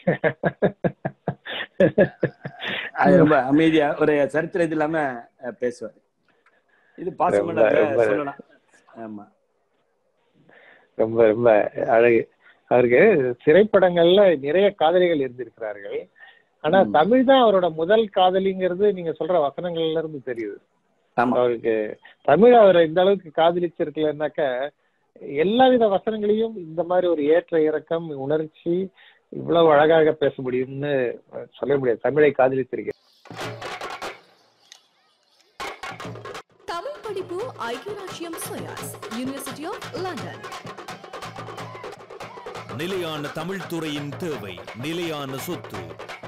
Speaker 3: அது ரொம்ப அமைதியா ஒரு சரித்திரம் இது இல்லாம அஹ், பேசுவாரு இது பாசமலர்ல
Speaker 2: ரொம்ப-
Speaker 3: சொல்லலாம் ஆமா
Speaker 2: ரொம்ப ரொம்ப அழகு அவருக்கு திரைப்படங்கள்ல நிறைய காதலிகள் இருந்திருக்கிறார்கள் ஆனா
Speaker 3: ம்.
Speaker 2: தமிழ் தான் அவரோட முதல் காதலிங்கிறது நீங்க சொல்ற வசனங்கள்ல இருந்து தெரியுது
Speaker 3: ஆமா
Speaker 2: அவருக்கு தமிழ் அவரை இந்த அளவுக்கு காதலிச்சிருக்கலன்னாக்க எல்லா வித வசனங்களையும் இந்த மாதிரி ஒரு ஏற்ற இறக்கம் உணர்ச்சி இவ்வளவு அழகாக பேச முடியும்னு சொல்ல முடியாது தமிழை காதலித்திருக்கேன்
Speaker 4: தமிழ் படிப்பு ஐக்கிய ராஜ்யம் சோயாஸ் யூனிவர்சிட்டி ஆஃப் லண்டன்
Speaker 5: நிலையான தமிழ் துறையின் தேவை நிலையான சொத்து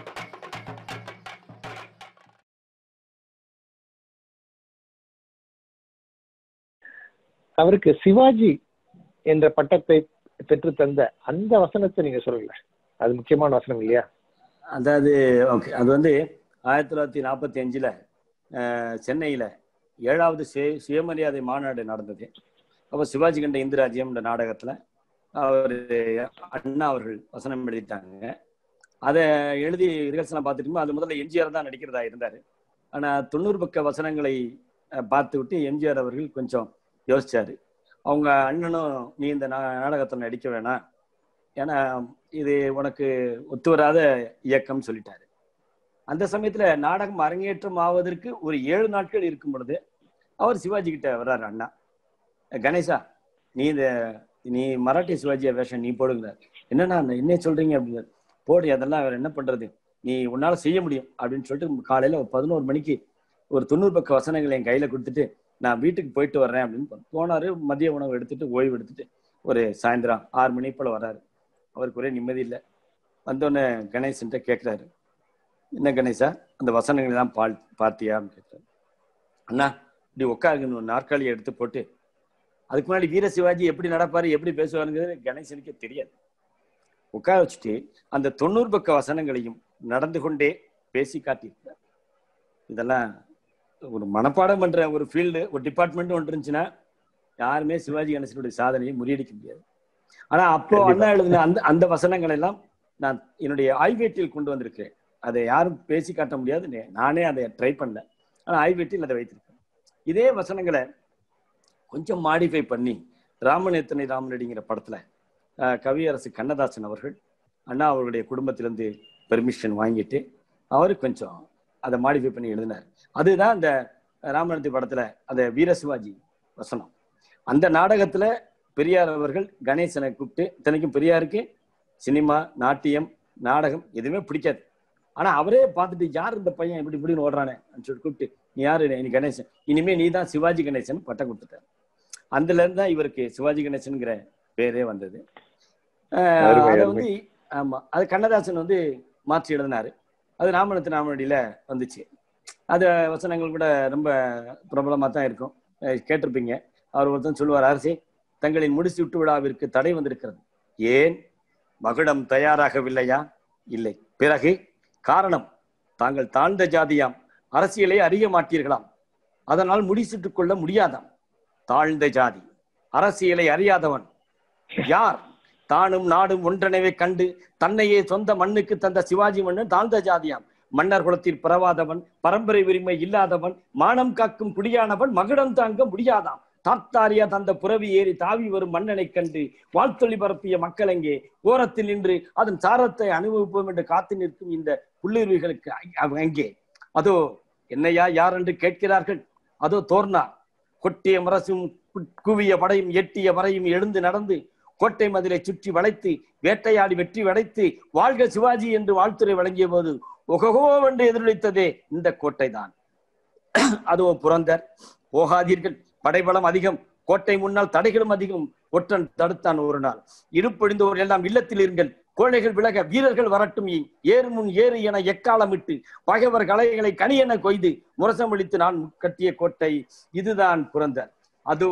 Speaker 2: அவருக்கு சிவாஜி என்ற பட்டத்தை பெற்று தந்த அந்த வசனத்தை நீங்க சொல்லல அது முக்கியமான வசனம் இல்லையா
Speaker 3: அதாவது ஓகே அது வந்து ஆயிரத்தி தொள்ளாயிரத்தி நாற்பத்தி அஞ்சுல சென்னையில ஏழாவது சுய சுயமரியாதை மாநாடு நடந்தது அப்போ சிவாஜி கண்ட இந்திராஜ்யம் என்ற நாடகத்துல அவர் அண்ணா அவர்கள் வசனம் எழுதிட்டாங்க அதை எழுதி ரிஹர்சலாம் பார்த்துட்டு அது முதல்ல எம்ஜிஆர் தான் நடிக்கிறதா இருந்தார் ஆனா தொண்ணூறு பக்க வசனங்களை அஹ், பார்த்து விட்டு எம்ஜிஆர் அவர்கள் கொஞ்சம் யோசிச்சாரு அவங்க அண்ணனும் நீ இந்த நா- நாடகத்துல நடிக்க வேணாம் ஏன்னா இது உனக்கு ஒத்து வராத இயக்கம் சொல்லிட்டாரு அந்த சமயத்துல நாடகம் அரங்கேற்றம் ஆவதற்கு ஒரு ஏழு நாட்கள் இருக்கும் பொழுது அவர் சிவாஜி கிட்ட வர்றாரு அண்ணா கணேசா நீ இந்த நீ மராட்டி சிவாஜியா வேஷம் நீ போடுங்கிறார் என்னண்ணா என்ன சொல்றீங்க அப்படின்னு போடு அதெல்லாம் வேற என்ன பண்றது நீ உன்னால செய்ய முடியும் அப்படின்னு சொல்லிட்டு காலையில ஒரு பதினோரு மணிக்கு ஒரு தொண்ணூறு பக்க வசனங்களை என் கையில கொடுத்துட்டு நான் வீட்டுக்கு போயிட்டு வர்றேன் அப்படின்னு போ- போனாரு மதிய உணவு எடுத்துட்டு ஓய்வு எடுத்துட்டு ஒரு சாயந்தரம் ஆறு மணி போல வர்றாரு அவருக்கு ஒரே நிம்மதி இல்லை வந்தோடனே கணேசன்ட்ட கேட்குறாரு என்ன கணேசா அந்த வசனங்களை எல்லாம் பால் பார்த்தியா அப்படின்னு கேட்குறாரு அண்ணா இப்படி உட்காருங்கன்னு ஒரு நாற்காலியை எடுத்து போட்டு அதுக்கு முன்னாடி வீர சிவாஜி எப்படி நடப்பாரு எப்படி பேசுவாருங்கிறது கணேசனுக்கே தெரியாது உட்கார வச்சுட்டு அந்த தொண்ணூறு பக்க வசனங்களையும் நடந்து கொண்டே பேசி காட்டியிருக்கிறார் இதெல்லாம் ஒரு மனப்பாடம் பண்ற ஒரு ஃபீல்டு ஒரு டிபார்ட்மெண்ட் ஒன்று இருந்துச்சுன்னா யாருமே சிவாஜி கணேசனுடைய சாதனையை முறியடிக்க முடியாது ஆனா அப்போ
Speaker 2: கண்டிப்பா.
Speaker 3: அண்ணா எழுதின அந்த அந்த வசனங்கள் எல்லாம் நான் என்னுடைய ஆய்வேட்டில் கொண்டு வந்திருக்கிறேன் அதை யாரும் பேசி காட்ட முடியாது நே- நானே அதை ட்ரை பண்ணல ஆனா ஆய்வேட்டில் அதை வைத்திருக்கேன் இதே வசனங்களை கொஞ்சம் மாடிஃபை பண்ணி ராமன் எத்தனை ராமனடிங்கிற படத்துல அஹ், கவியரசு கண்ணதாசன் அவர்கள் அண்ணா அவர்களுடைய குடும்பத்திலிருந்து பெர்மிஷன் வாங்கிட்டு அவரு கொஞ்சம் அதை மாடிஃபை பண்ணி எழுதினார் அதுதான் அந்த ராமனத்தி படத்துல அந்த வீர சிவாஜி வசனம் அந்த நாடகத்துல பெரியார் அவர்கள் கணேசனை கூப்பிட்டு இத்தனைக்கும் பெரியாருக்கு சினிமா நாட்டியம் நாடகம் எதுவுமே பிடிக்காது ஆனா அவரே பார்த்துட்டு யார் இந்த பையன் இப்படி இப்படின்னு ஓடுறானே அப்படின்னு சொல்லிட்டு கூப்பிட்டு நீ யாரு நீ கணேசன் இனிமே நீ தான் சிவாஜி கணேசன் பட்டம் கொடுத்துட்டார் அதுல இருந்து தான் இவருக்கு சிவாஜி கணேசன்ங்கிற பேரே வந்தது அஹ்
Speaker 2: அருமை,
Speaker 3: அதை
Speaker 2: அருமை.
Speaker 3: வந்து ஆமா அது கண்ணதாசன் வந்து மாற்றி எழுதினாரு அது ராமனத்து ராமனடியில வந்துச்சு அது வசனங்கள் கூட ரொம்ப பிரபலமா தான் இருக்கும் அஹ் கேட்டிருப்பீங்க அவர் ஒருத்தன் சொல்லுவார் அரசே தங்களின் முடிச்சு விட்டு விழாவிற்கு தடை வந்திருக்கிறது ஏன் மகுடம் தயாராகவில்லையா இல்லை பிறகு காரணம் தாங்கள் தாழ்ந்த ஜாதியாம் அரசியலை அறிய மாட்டீர்களாம் அதனால் முடிசூட்டுக் கொள்ள முடியாதாம் தாழ்ந்த ஜாதி அரசியலை அறியாதவன் யார் தானும் நாடும் ஒன்றெனவே கண்டு தன்னையே சொந்த மண்ணுக்கு தந்த சிவாஜி மன்னன் தாழ்ந்த ஜாதியாம் மன்னர் குலத்தில் பிறவாதவன் பரம்பரை உரிமை இல்லாதவன் மானம் காக்கும் குடியானவன் மகுடம் தாங்க முடியாதாம் தாத்தாரியா தந்த புறவி ஏறி தாவி வரும் மன்னனை கண்டு வாழ்த்தொளி பரப்பிய மக்கள் எங்கே ஓரத்தில் நின்று அதன் சாரத்தை அனுபவிப்போம் என்று காத்து நிற்கும் இந்த புள்ளிருவிகளுக்கு அ- அங்கே அதோ என்னையா யார் என்று கேட்கிறார்கள் அதோ தோர்னா கொட்டிய முரசும் கு- குவிய படையும் எட்டிய வரையும் எழுந்து நடந்து கோட்டை மதிலை சுற்றி வளைத்து வேட்டையாடி வெற்றி வளைத்து வாழ்க சிவாஜி என்று வாழ்த்துரை வழங்கிய போது ஒககோ என்று எதிரொலித்ததே இந்த கோட்டை தான் அதோ புரந்தர் போகாதீர்கள் படைபலம் அதிகம் கோட்டை முன்னால் தடைகளும் அதிகம் ஒற்றன் தடுத்தான் ஒரு நாள் இருப்பொழிந்தோர் எல்லாம் இல்லத்தில் இருங்கள் கோழைகள் விலக வீரர்கள் வரட்டும் இ- ஏறு முன் ஏறு என எக்காலமிட்டு பகைவர் கலைகளை கனியென கொய்து முரசமளித்து நான் கட்டிய கோட்டை இதுதான் புரந்தர் அது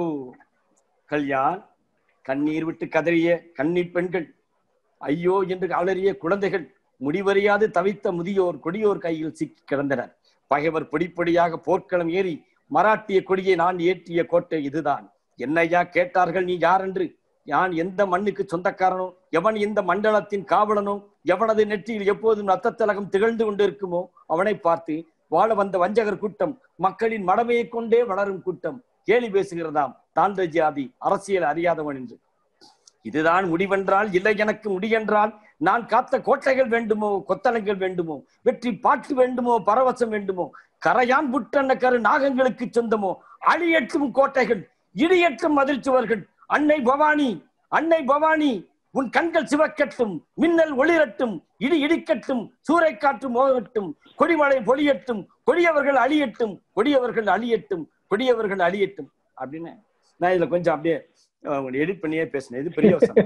Speaker 3: கல்யாண் கண்ணீர் விட்டு கதறிய கண்ணீர் பெண்கள் ஐயோ என்று அலறிய குழந்தைகள் முடிவறியாது தவித்த முதியோர் கொடியோர் கையில் சிக்கி கிடந்தனர் பகைவர் பொடிப்பொடியாக போர்க்களம் ஏறி மராட்டிய கொடியை நான் ஏற்றிய கோட்டை இதுதான் என்னையா கேட்டார்கள் நீ யார் என்று யான் எந்த மண்ணுக்கு சொந்தக்காரனோ எவன் இந்த மண்டலத்தின் காவலனோ எவனது நெற்றியில் எப்போதும் ரத்தத்தலகம் திகழ்ந்து கொண்டிருக்குமோ அவனை பார்த்து வாழ வந்த வஞ்சகர் கூட்டம் மக்களின் மடமையை கொண்டே வளரும் கூட்டம் கேலி பேசுகிறதாம் தாழ்ந்த ஜாதி அரசியல் அறியாதவன் என்று இதுதான் முடிவென்றால் இல்லை எனக்கு முடியென்றால் நான் காத்த கோட்டைகள் வேண்டுமோ கொத்தளங்கள் வேண்டுமோ வெற்றி பாட்டு வேண்டுமோ பரவசம் வேண்டுமோ கரையான் புட்டன்ன கரு நாகங்களுக்கு சொந்தமோ அழியற்றும் கோட்டைகள் இடியற்றும் மதில் சுவர்கள் அன்னை பவானி அன்னை பவானி உன் கண்கள் சிவக்கட்டும் மின்னல் ஒளிரட்டும் இடி இடிக்கட்டும் சூறைக்காற்று மோகட்டும் கொடிமழை பொழியட்டும் கொடியவர்கள் அழியட்டும் கொடியவர்கள் அழியட்டும் கொடியவர்கள் அழியட்டும் அப்படின்னு நான் இதுல கொஞ்சம் அப்படியே எடிட் பண்ணியே பேசினேன் இது பெரிய வசனம்.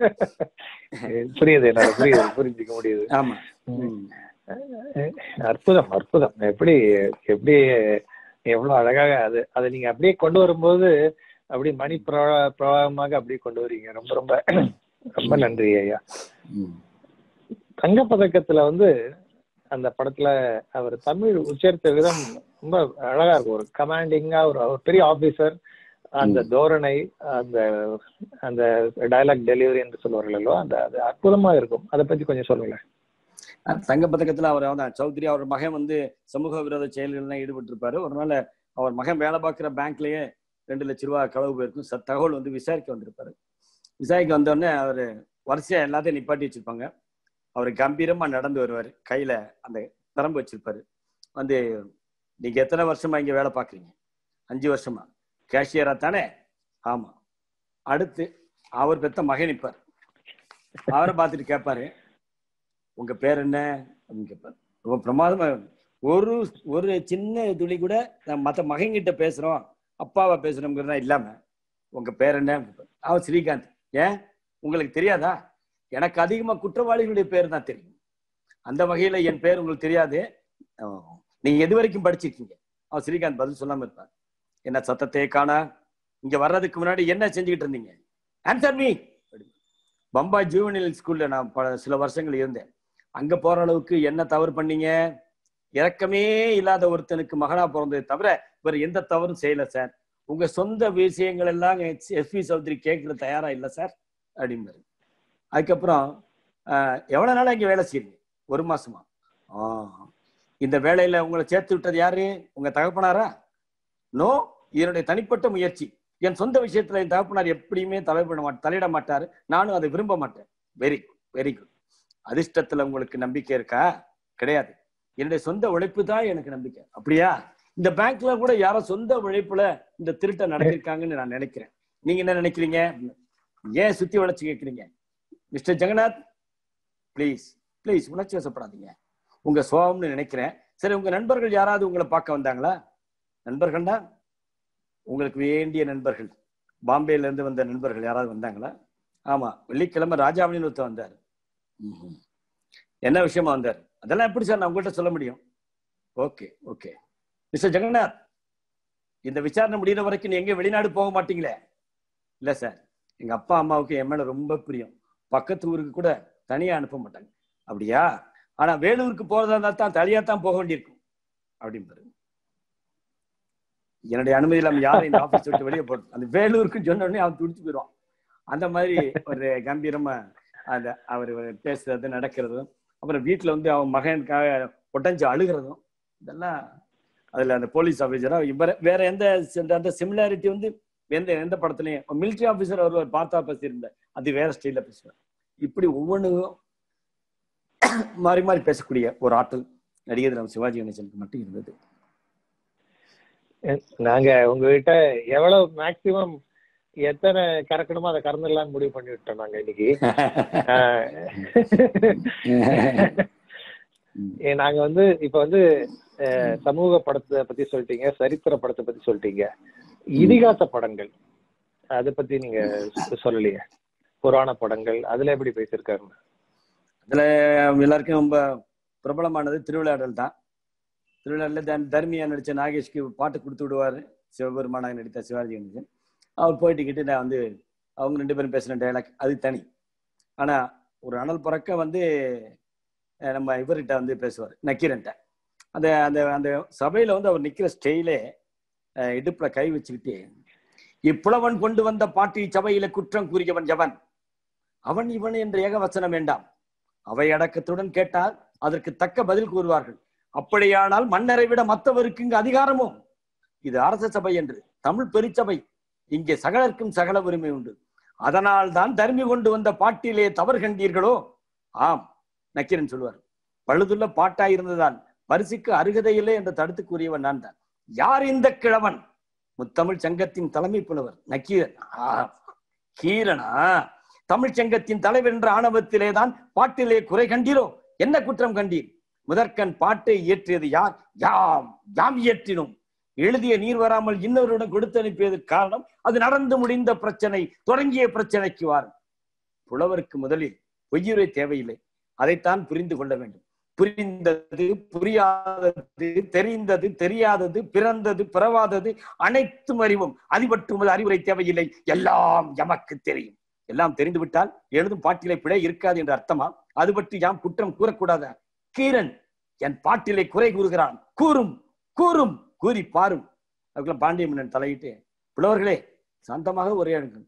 Speaker 2: புரியுது என்னால புரியுது புரிஞ்சுக்க முடியுது
Speaker 3: ஆமா ம்.
Speaker 2: அற்புதம் அற்புதம் எப்படி எப்படி எவ்வளவு அழகாக அது அதை நீங்க அப்படியே கொண்டு வரும்போது அப்படி மணி பிரவா பிரவாகமாக அப்படியே கொண்டு வரீங்க ரொம்ப ரொம்ப ரொம்ப நன்றி ஐயா
Speaker 3: ம்.
Speaker 2: தங்கப்பதக்கத்துல வந்து அந்த படத்துல அவர் தமிழ் உச்சரித்த விதம் ரொம்ப அழகா இருக்கும் ஒரு கமாண்டிங்கா ஒரு ஒரு பெரிய ஆபீசர் அந்த தோரணை அந்த அந்த டயலாக் டெலிவரி என்று சொல்வார்கள் அல்லவா அந்த அது அற்புதமா இருக்கும் அதை பத்தி கொஞ்சம் சொல்லுங்களேன்
Speaker 3: தங்க பதக்கத்துல அவர் வந்து சௌத்ரி அவர் மகன் வந்து சமூக விரோத செயல்கள்லாம் ஈடுபட்டு இருப்பாரு ஒரு நாள் அவர் மகன் வேலை பார்க்குற பேங்க்லயே ரெண்டு லட்ச ரூபா களவு போயிருக்கும் ச- தகவல் வந்து விசாரிக்க வந்திருப்பாரு விசாரிக்க வந்தோடனே அவர் வரிசையா எல்லாத்தையும் நிப்பாட்டி வச்சிருப்பாங்க அவர் கம்பீரமா நடந்து வருவார் கையில அந்த திறம்பு வச்சிருப்பாரு வந்து நீங்க எத்தனை வருஷமா இங்க வேலை பார்க்குறீங்க அஞ்சு வருஷமா கேஷியரா தானே ஆமா அடுத்து அவர் பெத்த மகன் நிப்பார் அவரை பார்த்துட்டு கேட்பாரு உங்க பேர் என்ன அப்படின்னு கேட்பாரு ரொம்ப பிரமாதமா ஒரு ஒரு சின்ன துளி கூட நான் மற்ற மகன்கிட்ட பேசுறோம் அப்பாவை பேசுறோங்கிறதா இல்லாம உங்க பேர் என்ன கேட்பாரு. அவர் ஸ்ரீகாந்த் ஏன் உங்களுக்கு தெரியாதா எனக்கு அதிகமா குற்றவாளிகளுடைய பேர் தான் தெரியும் அந்த வகையில என் பேர் உங்களுக்கு தெரியாது அஹ், நீங்க எது வரைக்கும் படிச்சிருக்கீங்க அவர் ஸ்ரீகாந்த் பதில் சொல்லாம இருப்பார் என்ன சத்தத்தை காணா இங்க வர்றதுக்கு முன்னாடி என்ன செஞ்சுக்கிட்டு இருந்தீங்க ஆன்சர் மீ பம்பாய் ஜூவனியல் ஸ்கூல்ல நான் பல சில வருஷங்கள் இருந்தேன் அங்க போற அளவுக்கு என்ன தவறு பண்ணீங்க இரக்கமே இல்லாத ஒருத்தனுக்கு மகனா பிறந்ததை தவிர வேற எந்த தவறும் செய்யல சார் உங்க சொந்த விஷயங்கள் எல்லாம் எஸ்பி சௌத்ரி கேட்கற தயாரா இல்ல சார் அப்படிம்பாரு அதுக்கப்புறம் ஆஹ், எவ்வளவு நாளா இங்க வேலை செய்யுங்க ஒரு மாசமா ஆ இந்த வேலையில உங்களை சேர்த்து விட்டது யாரு உங்க தகப்பனாரா நோ என்னுடைய தனிப்பட்ட முயற்சி என் சொந்த விஷயத்துல என் தகப்பனார் எப்படியுமே தலையிட மாட்டார் தலையிட மாட்டாரு நானும் அதை விரும்ப மாட்டேன் வெரி குட் வெரி குட் அதிர்ஷ்டத்துல உங்களுக்கு நம்பிக்கை இருக்கா கிடையாது என்னுடைய சொந்த உழைப்பு தான் எனக்கு நம்பிக்கை அப்படியா இந்த பேங்க்ல கூட யாரோ சொந்த உழைப்புல இந்த திருட்டை நடத்திருக்காங்கன்னு நான் நினைக்கிறேன் நீங்க என்ன நினைக்கிறீங்க ஏன் சுத்தி வளைச்சு கேட்கிறீங்க மிஸ்டர் ஜெகநாத் ப்ளீஸ் ப்ளீஸ் உணர்ச்சி வசப்படாதீங்க உங்க சுவாபம்னு நினைக்கிறேன் சரி உங்க நண்பர்கள் யாராவது உங்களை பார்க்க வந்தாங்களா நண்பர்கள்னா உங்களுக்கு வேண்டிய நண்பர்கள் பாம்பேல இருந்து வந்த நண்பர்கள் யாராவது வந்தாங்களா ஆமா வெள்ளிக்கிழமை ராஜாமணின்னு ஒருத்தர் வந்தார் ம்ஹும். என்ன விஷயமா வந்தார் அதெல்லாம் எப்படி சார் நான் உங்கள்கிட்ட சொல்ல முடியும் ஓகே ஓகே மிஸ்டர் ஜெகநாத் இந்த விசாரணை முடியிற வரைக்கும் நீ எங்க வெளிநாடு போக மாட்டீங்களே இல்ல சார் எங்க அப்பா அம்மாவுக்கு என் மேல ரொம்ப பிரியம் பக்கத்து ஊருக்கு கூட தனியா அனுப்ப மாட்டாங்க அப்படியா ஆனா வேலூருக்கு போறதா இருந்தா தான் தனியா தான் போக வேண்டியிருக்கும் அப்படிம்பாரு என்னுடைய அனுமதி இல்லாம யாரும் இந்த ஆபீஸ் விட்டு வெளியே போட்டு அந்த வேலூருக்கு சொன்ன உடனே அவன் துடிச்சு போயிடுவான் அந்த மாதிரி ஒரு கம்பீரமா அந்த அவர் பேசுறது நடக்கிறதும் அப்புறம் வீட்டுல வந்து அவன் மகனுக்காக ஒட்டஞ்சு அழுகிறதும் இதெல்லாம் அதுல அந்த போலீஸ் ஆபீசரா இவர வேற எந்த இந்த- அந்த சிமிலாரிட்டி வந்து எந்த எந்த படத்துலயும் மிலிட்டரி ஆபீசர் அவர் பார்த்தா பேசியிருந்தார் அது வேற ஸ்டைல பேசுவார் இப்படி ஒவ்வொன்றும் மாறி மாறி பேசக்கூடிய ஒரு ஆற்றல் நடிகர் நம்ம சிவாஜி கணேசனுக்கு மட்டும் இருந்தது
Speaker 2: நாங்க உங்ககிட்ட எவ்வளவு மேக்சிமம் எத்தனை கறக்கணுமோ அதை கறந்துடலாம்னு முடிவு பண்ணி விட்டோம் நாங்க இன்னைக்கு ஆஹ் ஏ, நாங்க வந்து இப்ப வந்து அஹ், சமூக படத்தை பத்தி சொல்லிட்டீங்க சரித்திர படத்தை பத்தி சொல்லிட்டீங்க இதிகாச படங்கள் அதை பத்தி நீங்க சொ- சொல்லலையே புராண படங்கள் அதுல எப்படி பேசியிருக்காரு
Speaker 3: அதுல எல்லாருக்கும் ரொம்ப பிரபலமானது திருவிளையாடல் தான் திருவிளையாடல தன் தர்மியா நடிச்ச நாகேஷ்க்கு பாட்டு கொடுத்து விடுவாரு சிவபெருமானாக நடித்த சிவாஜி கணேசன் அவர் போயிட்டு கிட்ட நான் வந்து அவங்க ரெண்டு பேரும் பேசின டைலாக் அது தனி ஆனா ஒரு அனல் பறக்க வந்து அஹ், நம்ம இவர்கிட்ட வந்து பேசுவார் நக்கீரன்ட்ட அந்த அந்த அந்த சபையில வந்து அவர் நிக்கிற ஸ்டைலே அஹ், இடுப்புல கை வச்சுக்கிட்டு இப்புலவன் கொண்டு வந்த பாட்டி சபையில குற்றம் கூறியவன் எவன் அவன் இவன் என்ற ஏகவசனம் வேண்டாம் அவை அடக்கத்துடன் கேட்டால் அதற்கு தக்க பதில் கூறுவார்கள் அப்படியானால் மன்னரை விட மற்றவருக்கு இங்கு அதிகாரமோ இது அரச சபை என்று தமிழ் பெருச்சபை இங்கே சகலருக்கும் சகல உரிமை உண்டு அதனால் தான் தர்மி கொண்டு வந்த பாட்டிலே தவறு கண்டீர்களோ ஆம் நக்கீரன் சொல்வார் பழுதுள்ள பாட்டாய் இருந்ததால் பரிசுக்கு அருகதையில்லை என்று தடுத்து கூறியவன் நான் தான் யார் இந்த கிழவன் முத்தமிழ் சங்கத்தின் தலைமை புலவர் நக்கீரன் ஆ, கீரனா தமிழ்ச் சங்கத்தின் தலைவர் என்ற ஆணவத்திலே தான் பாட்டிலே குறை கண்டீரோ என்ன குற்றம் கண்டீர் முதற்கண் பாட்டை இயற்றியது யார் யாம் யாம் இயற்றினோம் எழுதிய நீர் வராமல் இன்னொருடன் கொடுத்து அனுப்பியதற்கு காரணம் அது நடந்து முடிந்த பிரச்சனை தொடங்கிய பிரச்சனைக்கு வாரும் புலவருக்கு முதலில் பொய்யுரை தேவையில்லை அதைத்தான் புரிந்து கொள்ள வேண்டும் புரிந்தது புரியாதது தெரிந்தது தெரியாதது பிறந்தது பிறவாதது அனைத்தும் அறிவும் அதிபட்டுவது அறிவுரை தேவையில்லை எல்லாம் எமக்கு தெரியும் எல்லாம் தெரிந்து விட்டால் எழுதும் பாட்டிலே பிழை இருக்காது என்று அர்த்தமா அது பற்றி யாம் குற்றம் கூறக்கூடாதா கீரன் என் பாட்டிலே குறை கூறுகிறான் கூறும் கூறும் கூறி பாரும் அதுக்குள்ள பாண்டிய மன்னன் தலையிட்டு புலவர்களே சாந்தமாக உரையாடுங்கள்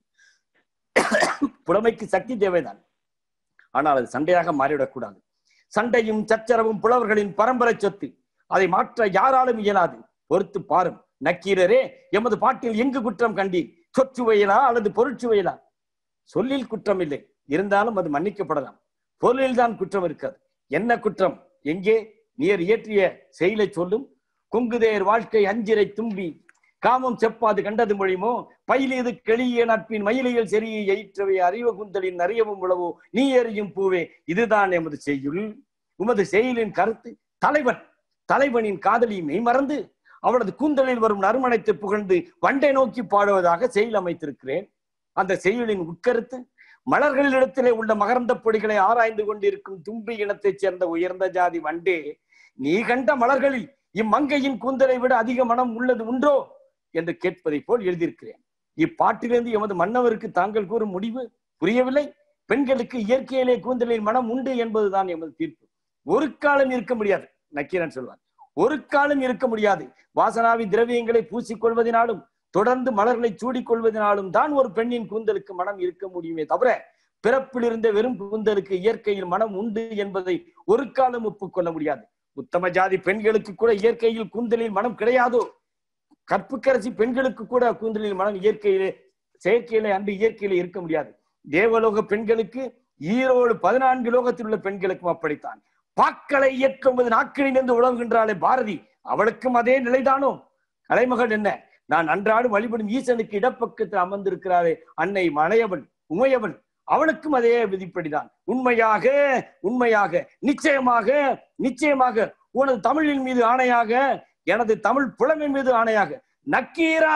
Speaker 3: புலமைக்கு சக்தி தேவைதான் ஆனால் அது சண்டையாக மாறிவிடக்கூடாது சண்டையும் சச்சரவும் புலவர்களின் பரம்பரை சொத்து அதை மாற்ற யாராலும் இயலாது பொறுத்து பாரும் நக்கீரரே எமது பாட்டில் எங்கு குற்றம் கண்டீர் சொற்சுவையிலா அல்லது பொருட்சுவையிலா சொல்லில் குற்றம் இல்லை இருந்தாலும் அது மன்னிக்கப்படலாம் பொருளில் தான் குற்றம் இருக்காது என்ன குற்றம் எங்கே நீர் இயற்றிய செயலை சொல்லும் குங்குதேர் வாழ்க்கை அஞ்சிரை தும்பி காமம் செப்பாது கண்டது மொழிமோ பயிலீது கெளிய நட்பின் மயிலையில் செறியை எயிற்றவை அறிவ குந்தலின் அறியவும் உளவோ நீ எறியும் பூவே இதுதான் எமது செய்யுள் உமது செயலின் கருத்து தலைவன் தலைவனின் காதலி மெய்மறந்து அவளது கூந்தலில் வரும் நறுமணத்தை புகழ்ந்து வண்டை நோக்கி பாடுவதாக செயல் அமைத்திருக்கிறேன் அந்த செயலின் உட்கருத்து மலர்களிடத்திலே உள்ள மகரந்த பொடிகளை ஆராய்ந்து கொண்டிருக்கும் தும்பி இனத்தைச் சேர்ந்த உயர்ந்த ஜாதி வண்டே நீ கண்ட மலர்களில் இம்மங்கையின் கூந்தலை விட அதிக மனம் உள்ளது உண்டோ என்று கேட்பதை போல் எழுதியிருக்கிறேன் இப்பாட்டிலிருந்து எமது மன்னவருக்கு தாங்கள் கூறும் முடிவு புரியவில்லை பெண்களுக்கு இயற்கையிலே கூந்தலில் மனம் உண்டு என்பதுதான் எமது தீர்ப்பு ஒரு காலம் இருக்க முடியாது நக்கீரன் சொல்வார் ஒரு காலம் இருக்க முடியாது வாசனாவி திரவியங்களை பூசிக்கொள்வதனாலும் தொடர்ந்து மலர்களை சூடிக் கொள்வதனாலும் தான் ஒரு பெண்ணின் கூந்தலுக்கு மனம் இருக்க முடியுமே தவிர பிறப்பில் இருந்த வெறும் கூந்தலுக்கு இயற்கையில் மனம் உண்டு என்பதை ஒரு காலம் ஒப்புக்கொள்ள முடியாது உத்தம ஜாதி பெண்களுக்கு கூட இயற்கையில் கூந்தலில் மனம் கிடையாதோ கற்புக்கரசி பெண்களுக்கு கூட கூந்தலில் மனம் இயற்கையிலே செயற்கையிலே அன்று இயற்கையிலே இருக்க முடியாது தேவலோக பெண்களுக்கு ஈரோடு பதினான்கு லோகத்தில் உள்ள பெண்களுக்கும் அப்படித்தான் பாக்களை இயக்கும்போது நாட்களிலிருந்து உழவுகின்றாளே பாரதி அவளுக்கும் அதே நிலைதானோ கலைமகள் என்ன நான் அன்றாடம் வழிபடும் ஈசனுக்கு இடப்பக்கத்தில் அமர்ந்திருக்கிறாரே அன்னை மலையவன் உமையவன் அவனுக்கும் அதே விதிப்படிதான் உண்மையாக உண்மையாக நிச்சயமாக நிச்சயமாக உனது தமிழின் மீது ஆணையாக எனது தமிழ் புலமை மீது ஆணையாக நக்கீரா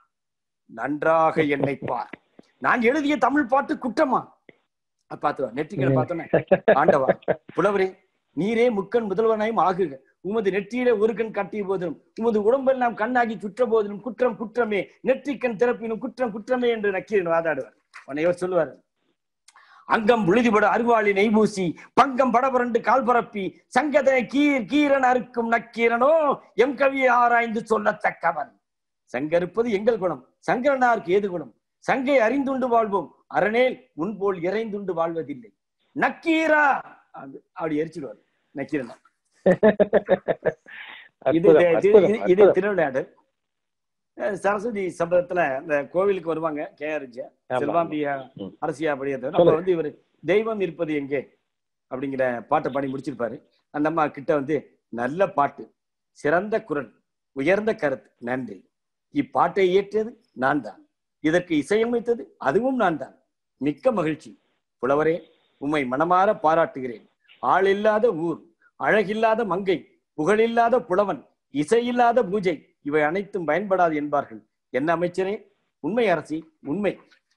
Speaker 3: நன்றாக என்னை பார் நான் எழுதிய தமிழ் பாட்டு குற்றமா பாத்துவா நெற்றிகளை பார்த்தோன்னே ஆண்டவா புலவரே நீரே முக்கன் முதல்வனாயும் ஆகுக உமது நெற்றியிலே ஒரு கண் கட்டிய போதிலும் உமது உடம்பெல்லாம் கண்ணாகி சுற்ற போதிலும் குற்றம் குற்றமே நெற்றிக்கண் திறப்பினும் குற்றம் குற்றமே என்று நக்கீரன் வாதாடுவார் உன்னையவர் சொல்லுவார் அங்கம் உழுதிபட அருவாளி நெய்பூசி பங்கம் படபரண்டு கால் பரப்பி சங்கதனை கீர் கீரன் அறுக்கும் நக்கீரனோ எம் கவியை ஆராய்ந்து சொல்லத்தக்கவன் சங்கருப்பது எங்கள் குணம் சங்கரனாருக்கு ஏது குணம் சங்கை அறிந்துண்டு வாழ்வோம் அரணேல் முன்போல் இறைந்துண்டு வாழ்வதில்லை நக்கீரா அது அப்படி எரிச்சிடுவார் நக்கீரன் இது
Speaker 2: அற்புதம்,
Speaker 3: இது-
Speaker 2: அற்புதம்,
Speaker 3: இது- இது
Speaker 2: அற்புதம்.
Speaker 3: திருவிளையாடல் அஹ் சரஸ்வதி சபதத்துல இந்த கோவிலுக்கு வருவாங்க கே ஆர்
Speaker 2: ஆமா,
Speaker 3: செல்வாம்பியா
Speaker 2: ம்.
Speaker 3: அரசியா படியது அப்ப
Speaker 2: சொல்லுங்க.
Speaker 3: வந்து இவர் தெய்வம் இருப்பது எங்கே அப்படிங்கிற பாட்டை பாடி முடிச்சிருப்பாரு அந்த அம்மா கிட்ட வந்து நல்ல பாட்டு சிறந்த குரல் உயர்ந்த கருத்து நன்றி இப்பாட்டை இயற்றியது நான் தான் இதற்கு இசையமைத்தது அதுவும் நான் தான் மிக்க மகிழ்ச்சி புலவரே உம்மை மனமாற பாராட்டுகிறேன் ஆள் இல்லாத ஊர் அழகில்லாத மங்கை புகழில்லாத புலவன் இசையில்லாத பூஜை இவை அனைத்தும் பயன்படாது என்பார்கள் என்ன அமைச்சரே உண்மை அரசி உண்மை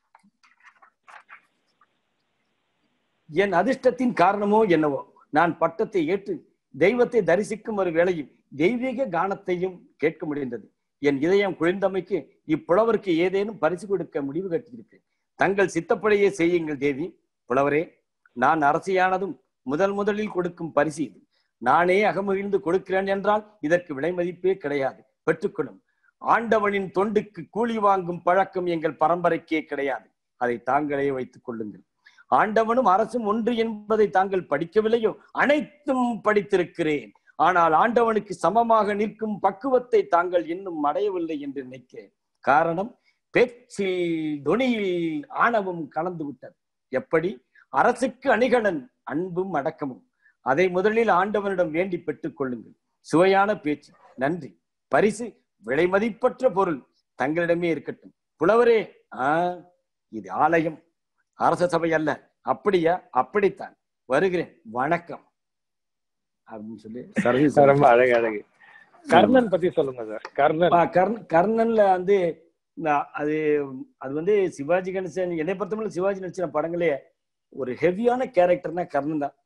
Speaker 3: என் அதிர்ஷ்டத்தின் காரணமோ என்னவோ நான் பட்டத்தை ஏற்று தெய்வத்தை தரிசிக்கும் ஒரு வேளையில் தெய்வீக கானத்தையும் கேட்க முடிந்தது என் இதயம் குளிர்ந்தமைக்கு இப்புலவருக்கு ஏதேனும் பரிசு கொடுக்க முடிவு கட்டியிருக்கிறேன் தங்கள் சித்தப்படியே செய்யுங்கள் தேவி புலவரே நான் அரசியானதும் முதல் முதலில் கொடுக்கும் பரிசு இது நானே அகமகிழ்ந்து கொடுக்கிறேன் என்றால் இதற்கு விலை மதிப்பே கிடையாது பெற்றுக்கொள்ளும் ஆண்டவனின் தொண்டுக்கு கூலி வாங்கும் பழக்கம் எங்கள் பரம்பரைக்கே கிடையாது அதை தாங்களே வைத்துக் கொள்ளுங்கள் ஆண்டவனும் அரசும் ஒன்று என்பதை தாங்கள் படிக்கவில்லையோ அனைத்தும் படித்திருக்கிறேன் ஆனால் ஆண்டவனுக்கு சமமாக நிற்கும் பக்குவத்தை தாங்கள் இன்னும் அடையவில்லை என்று நினைக்கிறேன் காரணம் பேச்சில் தொனியில் ஆணவம் கலந்து விட்டது எப்படி அரசுக்கு அணிகலன் அன்பும் அடக்கமும் அதை முதலில் ஆண்டவனிடம் வேண்டி பெற்றுக் கொள்ளுங்கள் சுவையான பேச்சு நன்றி பரிசு விலை மதிப்பற்ற பொருள் தங்களிடமே இருக்கட்டும் புலவரே ஆ இது ஆலயம் அரச சபை அல்ல அப்படியா அப்படித்தான் வருகிறேன் வணக்கம் அப்படின்னு சொல்லி சர்வீஸ்
Speaker 2: ரொம்ப அழகு அழகு கர்ணன் பத்தி சொல்லுங்க சார் கர்ணன்
Speaker 3: ஆ, கர்ண- கர்ணன்ல வந்து நான் அது அது வந்து சிவாஜி கணேசன் என்னை பொறுத்தவரை சிவாஜி நடிச்ச படங்களே ஒரு ஹெவியான கேரக்டர்னா கர்ணன் தான்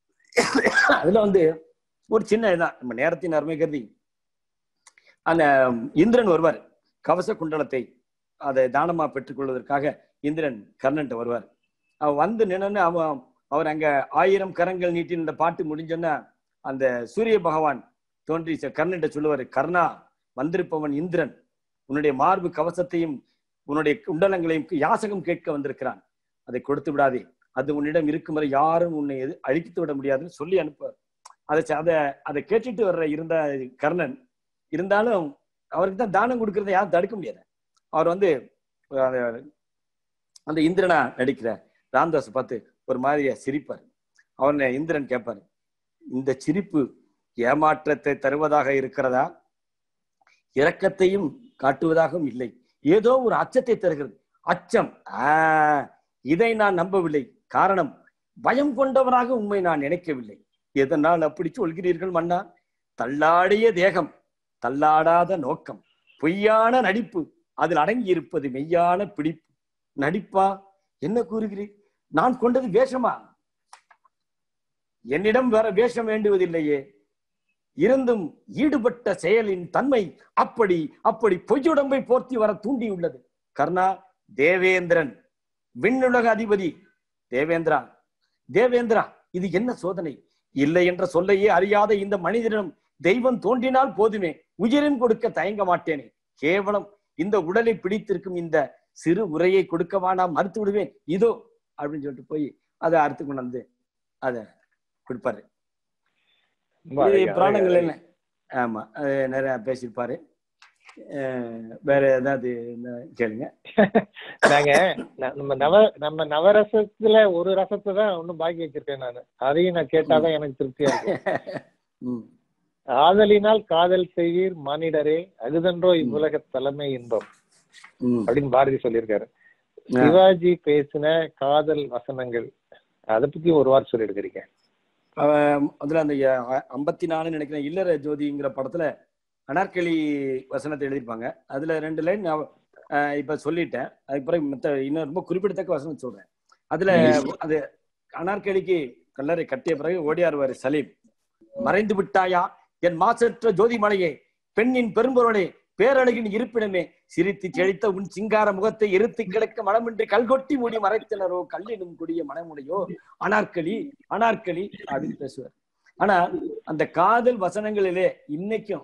Speaker 3: அதுல வந்து ஒரு சின்ன இதான் நம்ம நேரத்தின் அருமை கருதி அந்த இந்திரன் வருவார் கவச குண்டலத்தை அதை தானமா பெற்றுக்கொள்வதற்காக இந்திரன் கர்ணன்ட்ட வருவார் அவன் வந்து நின்னு அவன் அவர் அங்க ஆயிரம் கரங்கள் நீட்டி இந்த பாட்டு முடிஞ்சோன்னா அந்த சூரிய பகவான் தோன்றி ச- கர்ணன்ட்ட சொல்லுவாரு கர்ணா வந்திருப்பவன் இந்திரன் உன்னுடைய மார்பு கவசத்தையும் உன்னுடைய குண்டலங்களையும் யாசகம் கேட்க வந்திருக்கிறான் அதை கொடுத்து விடாதே அது உன்னிடம் இருக்கும் வரை யாரும் உன்னை எது அழித்து விட முடியாதுன்னு சொல்லி அனுப்புவார் அதை ச- அதை அதை கேட்டுட்டு வர்ற இருந்த கர்ணன் இருந்தாலும் அவருக்கு தான் தானம் கொடுக்கறதை யாரும் தடுக்க முடியாது அவர் வந்து அந்த- அந்த இந்திரனா நடிக்கிற ராம்தாஸ் பார்த்து ஒரு மாதிரியா சிரிப்பார் அவனை இந்திரன் கேட்பாரு இந்த சிரிப்பு ஏமாற்றத்தை தருவதாக இருக்கிறதா இரக்கத்தையும் காட்டுவதாகவும் இல்லை ஏதோ ஒரு அச்சத்தை தருகிறது அச்சம் ஆ, இதை நான் நம்பவில்லை காரணம் பயம் கொண்டவராக உண்மை நான் நினைக்கவில்லை எதனால் அப்படி சொல்கிறீர்கள் மன்னா தள்ளாடிய தேகம் தள்ளாடாத நோக்கம் பொய்யான நடிப்பு அதில் அடங்கி இருப்பது மெய்யான பிடிப்பு நடிப்பா என்ன கூறுகிறீர் நான் கொண்டது வேஷமா என்னிடம் வேற வேஷம் வேண்டுவதில்லையே இருந்தும் ஈடுபட்ட செயலின் தன்மை அப்படி அப்படி பொய்யுடம்பை போர்த்தி வர தூண்டியுள்ளது கர்ணா தேவேந்திரன் விண்ணுலக அதிபதி தேவேந்திரா தேவேந்திரா இது என்ன சோதனை இல்லை என்ற சொல்லையே அறியாத இந்த மனிதனிடம் தெய்வம் தோன்றினால் போதுமே உயிரின் கொடுக்க தயங்க மாட்டேனே கேவலம் இந்த உடலை பிடித்திருக்கும் இந்த சிறு உரையை கொடுக்கவா நான் மறுத்து விடுவேன் இதோ அப்படின்னு சொல்லிட்டு போய் அதை அறுத்து கொண்டு வந்து அதை கொடுப்பாரு
Speaker 2: ரொம்ப
Speaker 3: இது
Speaker 2: அழகு, அழகு,
Speaker 3: புராணங்கள்
Speaker 2: அழகு.
Speaker 3: என்ன ஆமா அது நிறைய பேசியிருப்பாரு அஹ் வேற ஏதாவது இருந்தா கேளுங்க
Speaker 2: நாங்க ந- நம்ம நவ நம்ம நவரசத்துல ஒரு ரசத்தை தான் இன்னும் பாக்கி வச்சிருக்கேன் நான் அதையும் நான் கேட்டாதான் எனக்கு திருப்தியா இருக்கு
Speaker 3: ம்.
Speaker 2: ஆதலினால் காதல் செய்வீர் மானிடரே அகுதன்றோ இவ்வுலக தலைமை இன்பம்
Speaker 3: ம்.
Speaker 2: அப்படின்னு பாரதி சொல்லியிருக்காரு
Speaker 3: ஆ.
Speaker 2: சிவாஜி பேசின காதல் வசனங்கள் அதை பத்தி ஒரு வாரம் சொல்லியிருக்கிறீங்க
Speaker 3: அவன் அதுல அந்த ஐம்பத்தி நாலு நினைக்கிறேன் இல்லற ஜோதிங்கிற படத்துல அனார்கலி வசனத்தை எழுதியிருப்பாங்க அதுல ரெண்டு லைன் இப்ப சொல்லிட்டேன் அதுக்கு பிறகு மத்த இன்னும் ரொம்ப குறிப்பிடத்தக்க வசனம் சொல்றேன் அதுல அது அனார்கலிக்கு கல்லறை கட்டிய பிறகு ஓடியாருவாரு சலீம் மறைந்து விட்டாயா என் மாசற்ற ஜோதிமலையே பெண்ணின் பெரும்பொருளே பேரழகின் இருப்பிடமே சிரித்து செழித்த உன் சிங்கார முகத்தை எரித்து கிடக்க மனமின்றி கல்கொட்டி மூடி மறைத்தனரோ கல்லினும் கொடிய மனமுடையோ அனார்கலி அனார்கலி அப்படின்னு பேசுவார் ஆனா அந்த காதல் வசனங்களிலே இன்னைக்கும்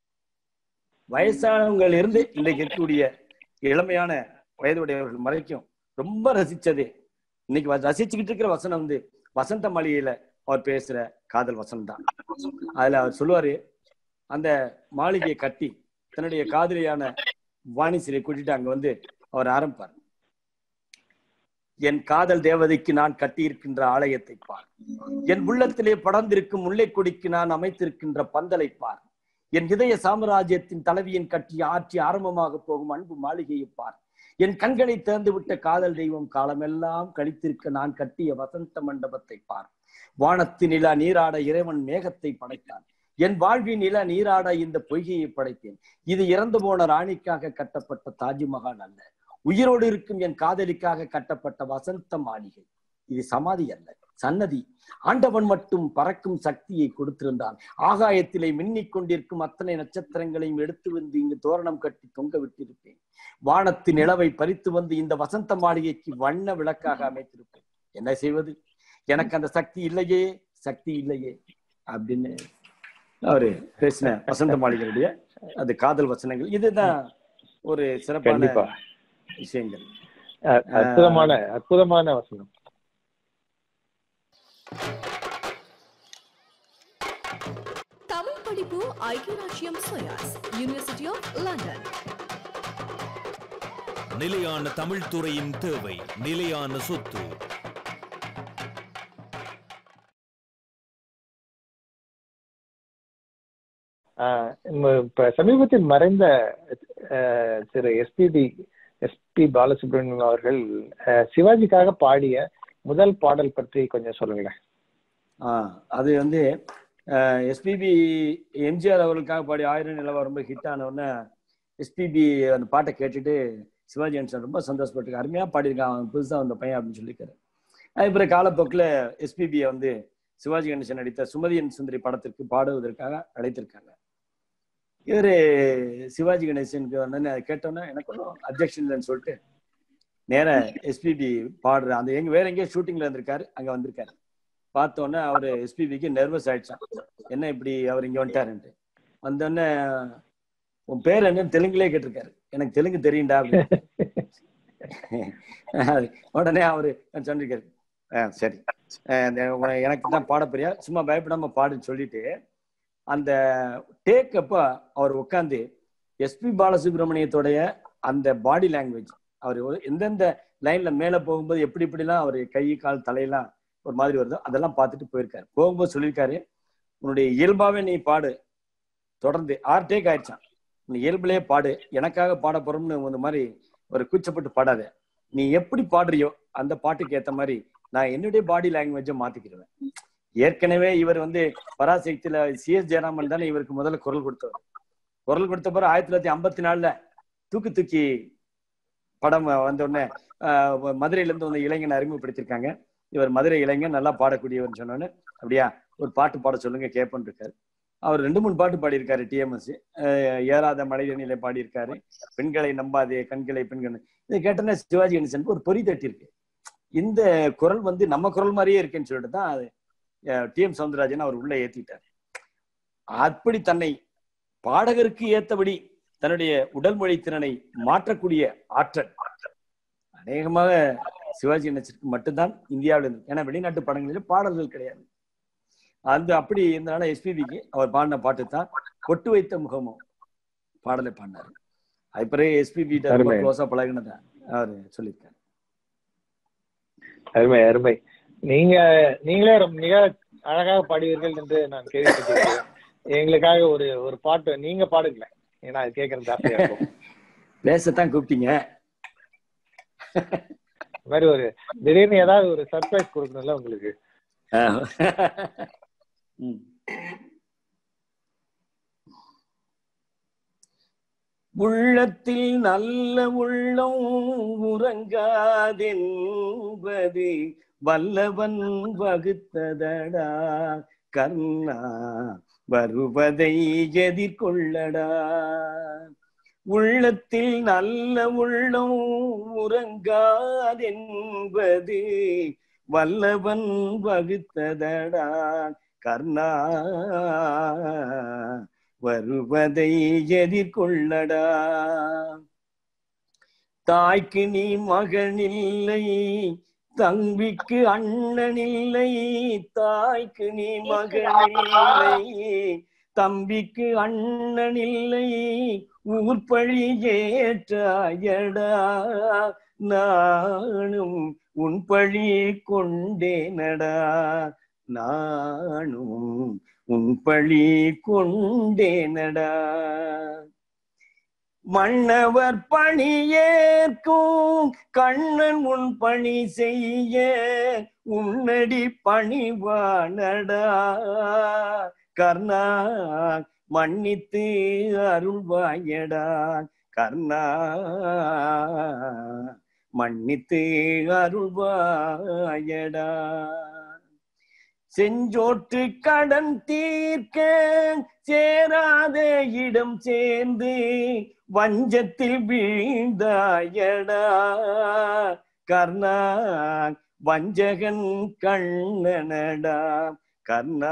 Speaker 3: வயசானவங்கள் இருந்து இன்றைக்கு இருக்கக்கூடிய இளமையான வயதுடையவர்கள் வரைக்கும் ரொம்ப ரசிச்சதே இன்னைக்கு வ- ரசிச்சுக்கிட்டு இருக்கிற வசனம் வந்து வசந்த மாளிகையில அவர் பேசுற காதல் வசனம் தான் அதுல அவர் சொல்லுவாரு அந்த மாளிகையை கட்டி தன்னுடைய காதலியான வாணிசிலை கூட்டிட்டு அங்க வந்து அவர் ஆரம்பிப்பார் என் காதல் தேவதைக்கு நான் கட்டியிருக்கின்ற ஆலயத்தை பார் என் உள்ளத்திலே படர்ந்திருக்கும் முல்லை கொடிக்கு நான் அமைத்திருக்கின்ற பந்தலை பார் என் இதய சாம்ராஜ்யத்தின் தலைவியின் கட்டி ஆட்சி ஆரம்பமாக போகும் அன்பு மாளிகையை பார் என் கண்களை திறந்து விட்ட காதல் தெய்வம் காலமெல்லாம் கழித்திருக்க நான் கட்டிய வசந்த மண்டபத்தை பார் வானத்து நிலா நீராட இறைவன் மேகத்தை படைத்தான் என் வாழ்வின் நில நீராட இந்த பொய்கையை படைத்தேன் இது இறந்து போன ராணிக்காக கட்டப்பட்ட தாஜ்மஹால் அல்ல உயிரோடு இருக்கும் என் காதலிக்காக கட்டப்பட்ட வசந்த மாளிகை இது சமாதி அல்ல சன்னதி ஆண்டவன் மட்டும் பறக்கும் சக்தியை கொடுத்திருந்தான் ஆகாயத்திலே மின்னிக் கொண்டிருக்கும் அத்தனை நட்சத்திரங்களையும் எடுத்து வந்து இங்கு தோரணம் கட்டி தொங்க விட்டிருப்பேன் வானத்து நிலவை பறித்து வந்து இந்த வசந்த மாளிகைக்கு வண்ண விளக்காக அமைத்திருப்பேன் என்ன செய்வது எனக்கு அந்த சக்தி இல்லையே சக்தி இல்லையே அப்படின்னு அவரு பேசின வசந்த மாளிகையுடைய அது காதல் வசனங்கள் இதுதான் ஒரு சிறப்பான
Speaker 2: கண்டிப்பா
Speaker 3: விஷயங்கள்
Speaker 2: அ- அற்புதமான அற்புதமான வசனம்
Speaker 4: தமிழ் படிப்பு ஐக்கியராட்சியம் சோயாஸ் யூனிவர்சிட்டி ஆஃப் லண்டன்
Speaker 5: நிலையான தமிழ் துறையின் தேவை நிலையான சொத்து
Speaker 2: ஆஹ் நம்ம இப்ப சமீபத்தில் மறைந்த ஆஹ் திரு எஸ்பிபி எஸ்பி பாலசுப்ரமணியம் அவர்கள் அஹ், சிவாஜிக்காக பாடிய முதல் பாடல் பற்றி கொஞ்சம் சொல்லுங்களேன்
Speaker 3: ஆ அது வந்து எஸ்பிபி எம்ஜிஆர் அவர்களுக்காக பாடி ஆயிரம் நிலவரம் ரொம்ப ஹிட் ஆனவுடனே எஸ்பிபி அந்த பாட்டை கேட்டுட்டு சிவாஜி கணேசன் ரொம்ப சந்தோஷப்பட்டு அருமையாக பாடியிருக்கான் அவன் புதுசாக வந்த பையன் அப்படின்னு சொல்லியிருக்காரு அதுக்கப்புறம் காலப்போக்கில் எஸ்பிபியை வந்து சிவாஜி கணேசன் நடித்த சுமதியன் சுந்தரி படத்திற்கு பாடுவதற்காக அழைத்திருக்காங்க இவர் சிவாஜி கணேசனுக்கு வந்து கேட்டோன்னே எனக்கு ஒன்றும் அப்ஜெக்ஷன் இல்லைன்னு சொல்லிட்டு நேர எஸ்பிபி பாடுற அந்த எங்க வேற எங்கேயோ ஷூட்டிங்ல இருந்திருக்காரு அங்க வந்திருக்காரு பார்த்தோன்னே அவரு எஸ்பிபிக்கு நர்வஸ் ஆயிடுச்சான் என்ன இப்படி அவர் இங்க வந்துட்டாருன்ட்டு வந்தோடனே உன் பேர் என்னன்னு தெலுங்குலயே கேட்டிருக்காரு எனக்கு தெலுங்கு தெரியும்டா அப்படின்னு அது உடனே அவரு சொல்லிருக்காரு "ஆ, சரி ஆ, இந்த உன- எனக்கு தான் பாட பெரியா சும்மா பயப்படாம பாடுன்னு சொல்லிட்டு அந்த டேக் அப்ப அவர் உட்காந்து எஸ்பி பாலசுப்ரமணியத்தோடைய அந்த பாடி லாங்குவேஜ் அவர் ஒரு- எந்தெந்த லைன்ல மேல போகும்போது எப்படி இப்படிலாம் அவர் கை கால் தலையெல்லாம் ஒரு மாதிரி வருதோ அதெல்லாம் பார்த்துட்டு போயிருக்காரு போகும்போது சொல்லியிருக்காரு உன்னுடைய இயல்பாவே நீ பாடு தொடர்ந்து ஆறு டேக் ஆயிடுச்சான் நீ இயல்புலயே பாடு எனக்காக பாட போறோம்னு இந்த மாதிரி ஒரு கூச்சப்பட்டு பாடாத நீ எப்படி பாடுறியோ அந்த பாட்டுக்கு ஏத்த மாதிரி நான் என்னுடைய பாடி லாங்குவேஜை மாத்திக்கிடுவேன் ஏற்கனவே இவர் வந்து பராசக்தியில சி எஸ் ஜெயராமன் தானே இவருக்கு முதல்ல குரல் கொடுத்தவர் குரல் கொடுத்த பிறகு ஆயிரத்தி தொள்ளாயிரத்தி ஐம்பத்தி நாலுல தூக்கு தூக்கி படம் வந்த உடனே ஆஹ், மதுரையில இருந்து வந்து இளைஞனை அறிமுகப்படுத்தியிருக்காங்க இவர் மதுரை இளைஞன் நல்லா பாடக்கூடியவர்னு சொன்னோன்னு அப்படியா ஒரு பாட்டு பாட சொல்லுங்க கேட்போன்னு இருக்காரு அவர் ரெண்டு மூணு பாட்டு பாடியிருக்காரு டிஎம்எஸ் ஏறாத மனிதனிலே பாடியிருக்காரு பெண்களை நம்பாதே கண்களை பெண்கள் இதை கேட்டோன்னே சிவாஜி கணேசனுக்கு ஒரு பொறி தட்டி இருக்கு இந்த குரல் வந்து நம்ம குரல் மாதிரியே இருக்குன்னு சொல்லிட்டு தான் டி எம் சவுந்தரராஜன் அவர் உள்ள ஏத்திட்டார் அப்படி தன்னை பாடகருக்கு ஏத்தபடி தன்னுடைய உடல் மொழி திறனை மாற்றக்கூடிய ஆற்றல் அநேகமாக சிவாஜி கணேசனுக்கு மட்டும்தான் இந்தியாவில் இருந்து ஏன்னா வெளிநாட்டு படங்களில் பாடல்கள் கிடையாது அந்த அப்படி இருந்தனால எஸ்பிபிக்கு அவர் பாடின பாட்டு தான் கொட்டு வைத்த முகமும் பாடலை பாடினாரு அது பிறகு எஸ்பிபி ரொம்ப
Speaker 2: அருமை.
Speaker 3: க்ளோஸா பழகினதா அவர் சொல்லியிருக்காரு
Speaker 2: அருமை அருமை நீங்க நீங்களே ரொம்ப மிக அழகாக பாடுவீர்கள் என்று நான் கேள்விப்பட்டிருக்கிறேன் எங்களுக்காக ஒரு ஒரு பாட்டு நீங்க பாடுங்களேன் ஏன்னா அது கேட்கறது ஆசையா இருக்கும்
Speaker 3: பேசத்தான் கூப்பிட்டீங்க
Speaker 2: இந்த மாதிரி ஒரு திடீர்னு ஏதாவது ஒரு சர்ப்ரைஸ் கொடுக்கணும்ல உங்களுக்கு
Speaker 3: ஆஹ். ம். உள்ளத்தில் நல்ல உள்ளம் உறங்காதென்பது வல்லவன் வகுத்ததடா கர்ணா வருவதை எதிர்கொள்ளடா உள்ளத்தில் நல்ல உள்ளம் உறங்காதென்பது வல்லவன் வகுத்ததடா கர்ணா வருவதை எதிர்கொள்ளடா தாய்க்கு நீ மகனில்லை தம்பிக்கு அண்ணனில்லை தாய்க்கு நீ மகனில்லை தம்பிக்கு அண்ணனில்லை ஊர்பழி ஏற்றாயடா நானும் உன் பழி கொண்டேனடா நானும் உன் பழி கொண்டேனடா மன்னவர் பணியேற்கும் கண்ணன் உன் பணி செய்ய உன்னடி பணிவானடா கர்ணா மன்னித்து அருள்வாயடா கர்ணா மன்னித்து அருள்வாயடா செஞ்சோற்று கடன் தீர்க்க சேராத இடம் சேர்ந்து வஞ்சத்தில் வீழ்ந்தாயடா கர்ணா வஞ்சகன் கண்ணனடா கர்ணா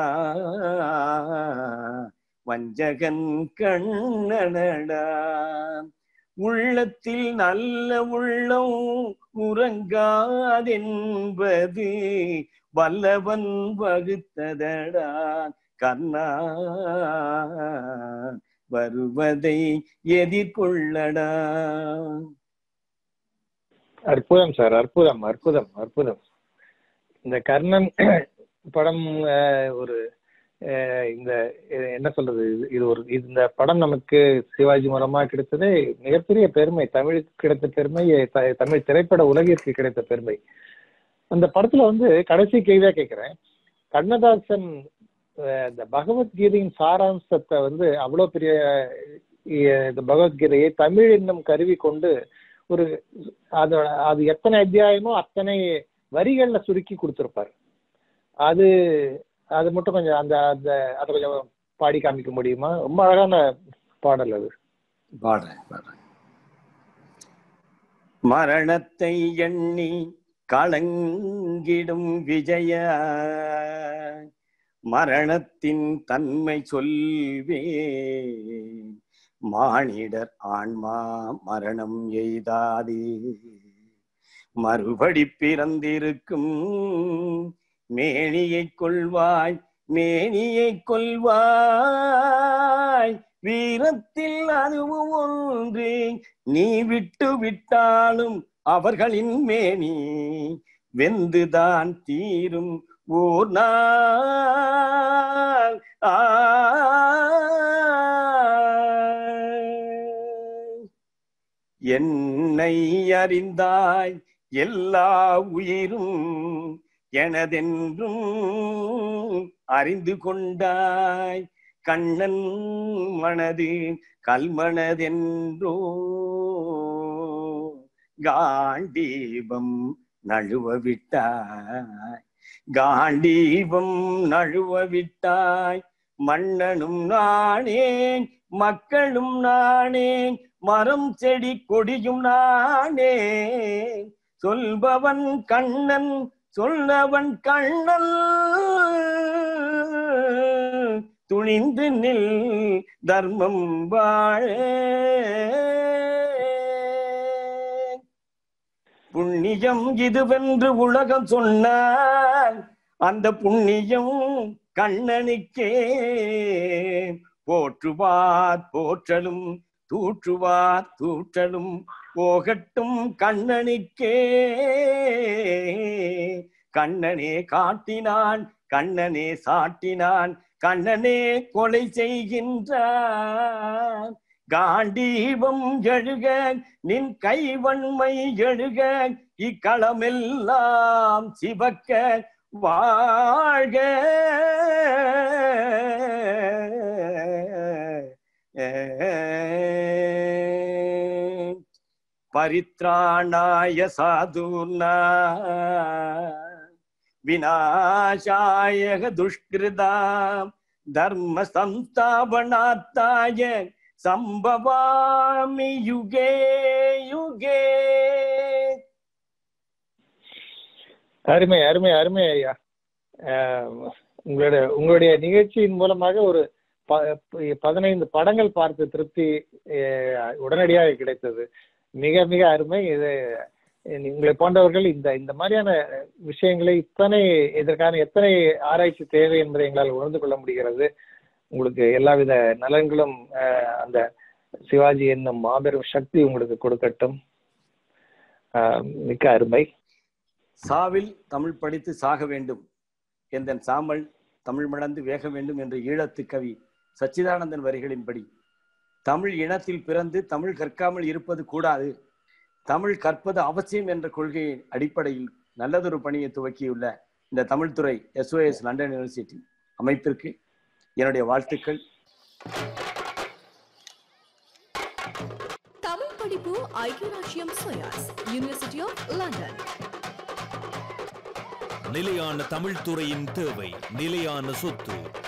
Speaker 3: வஞ்சகன் கண்ணனடா உள்ளத்தில் நல்ல உள்ளம் உறங்காதென்பது வல்லவன் வகுத்ததடா கர்ணா வருவதை எதிர்கொள்ளடா
Speaker 2: அற்புதம் சார் அற்புதம் அற்புதம் அற்புதம் இந்த கர்ணன் படம் அஹ், ஒரு அஹ் இந்த அஹ் என்ன சொல்றது இது- இது ஒரு இந்த படம் நமக்கு சிவாஜி மூலமா கிடைத்தது மிகப்பெரிய பெருமை தமிழுக்கு கிடைத்த பெருமை த- தமிழ் திரைப்பட உலகிற்கு கிடைத்த பெருமை அந்த படத்துல வந்து கடைசி கேள்வியா கேட்கிறேன் கண்ணதாசன் அஹ் இந்த பகவத்கீதையின் சாராம்சத்தை வந்து அவ்வளவு பெரிய அஹ் இந்த பகவத்கீதையை தமிழ் என்னும் கருவி கொண்டு ஒரு அது அது எத்தனை அத்தியாயமோ அத்தனை வரிகள்ல சுருக்கி கொடுத்திருப்பார் அது அது மட்டும் கொஞ்சம் அந்த அந்த அதை கொஞ்சம் பாடி காமிக்க முடியுமா ரொம்ப அழகான பாடல் அது
Speaker 3: பாடுறேன் பாடுறேன் மரணத்தை எண்ணி கலங்கிடும் விஜய மரணத்தின் தன்மை சொல்வே மானிடர் ஆன்மா மரணம் எய்தாதே மறுபடி பிறந்திருக்கும் மேனியை கொள்வாய் மேனியை கொள்வாய் வீரத்தில் அதுவும் ஒன்று நீ விட்டு விட்டாலும் அவர்களின் மேனி வெந்துதான் தீரும் ஓர் நாள் ஆ என்னை அறிந்தாய் எல்லா உயிரும் எனதென்றும் அறிந்து கொண்டாய் கண்ணன் மனது கல்மனதென்றோ காண்டீபம் நழுவ விட்டாய் காண்டீபம் நழுவ விட்டாய் மன்னனும் நானேன் மக்களும் நானேன் மரம் செடி கொடியும் நானே சொல்பவன் கண்ணன் சொல்லவன் கண்ணன் துணிந்து நில் தர்மம் வாழ புண்ணியம் இதுவென்று உலகம் சொன்னால் அந்த புண்ணியம் கண்ணனுக்கே போற்றுவார் போற்றலும் தூற்றுவார் தூற்றலும் போகட்டும் கண்ணனுக்கே கண்ணனே காட்டினான் கண்ணனே சாட்டினான் கண்ணனே கொலை செய்கின்றான் காண்டீபம் எழுக நின் கைவன்மை எழுக இக்களமெல்லாம் சிவக்க வாழ்க பரித்ராணாய சாதுர்னா விநாசாய துஷ்கிருதாம் தர்ம சம்ஸ்தாபனாத்தாய சம்பவாமி யுகே யுகே
Speaker 2: அருமை அருமை அருமை ஐயா அஹ் உங்களுடைய உங்களுடைய நிகழ்ச்சியின் மூலமாக ஒரு ப- பதினைந்து படங்கள் பார்த்து திருப்தி அஹ், உடனடியாக கிடைத்தது மிக மிக அருமை இது உங்களை போன்றவர்கள் இந்த இந்த மாதிரியான விஷயங்களை இத்தனை இதற்கான எத்தனை ஆராய்ச்சி தேவை என்பதை எங்களால் உணர்ந்து கொள்ள முடிகிறது உங்களுக்கு எல்லாவித நலன்களும் அஹ், அந்த சிவாஜி என்னும் மாபெரும் சக்தி உங்களுக்கு கொடுக்கட்டும் அஹ், மிக்க அருமை
Speaker 3: சாவில் தமிழ் படித்து சாக வேண்டும் எந்தன் சாமல் தமிழ் மணந்து வேக வேண்டும் என்ற ஈழத்து கவி சச்சிதானந்தன் வரிகளின்படி தமிழ் இனத்தில் பிறந்து தமிழ் கற்காமல் இருப்பது கூடாது தமிழ் கற்பது அவசியம் என்ற கொள்கையின் அடிப்படையில் நல்லதொரு பணியை துவக்கியுள்ள இந்த தமிழ்துறை எஸ்ஓஎஸ் லண்டன் யூனிவர்சிட்டி அமைப்பிற்கு என்னுடைய வாழ்த்துக்கள்
Speaker 4: தமிழ் படிப்பு ஐக்கிய ராஜ்யம் சோயாஸ் யூனிவர்சிட்டி ஆஃப் லண்டன்
Speaker 5: நிலையான தமிழ் துறையின் தேவை நிலையான சொத்து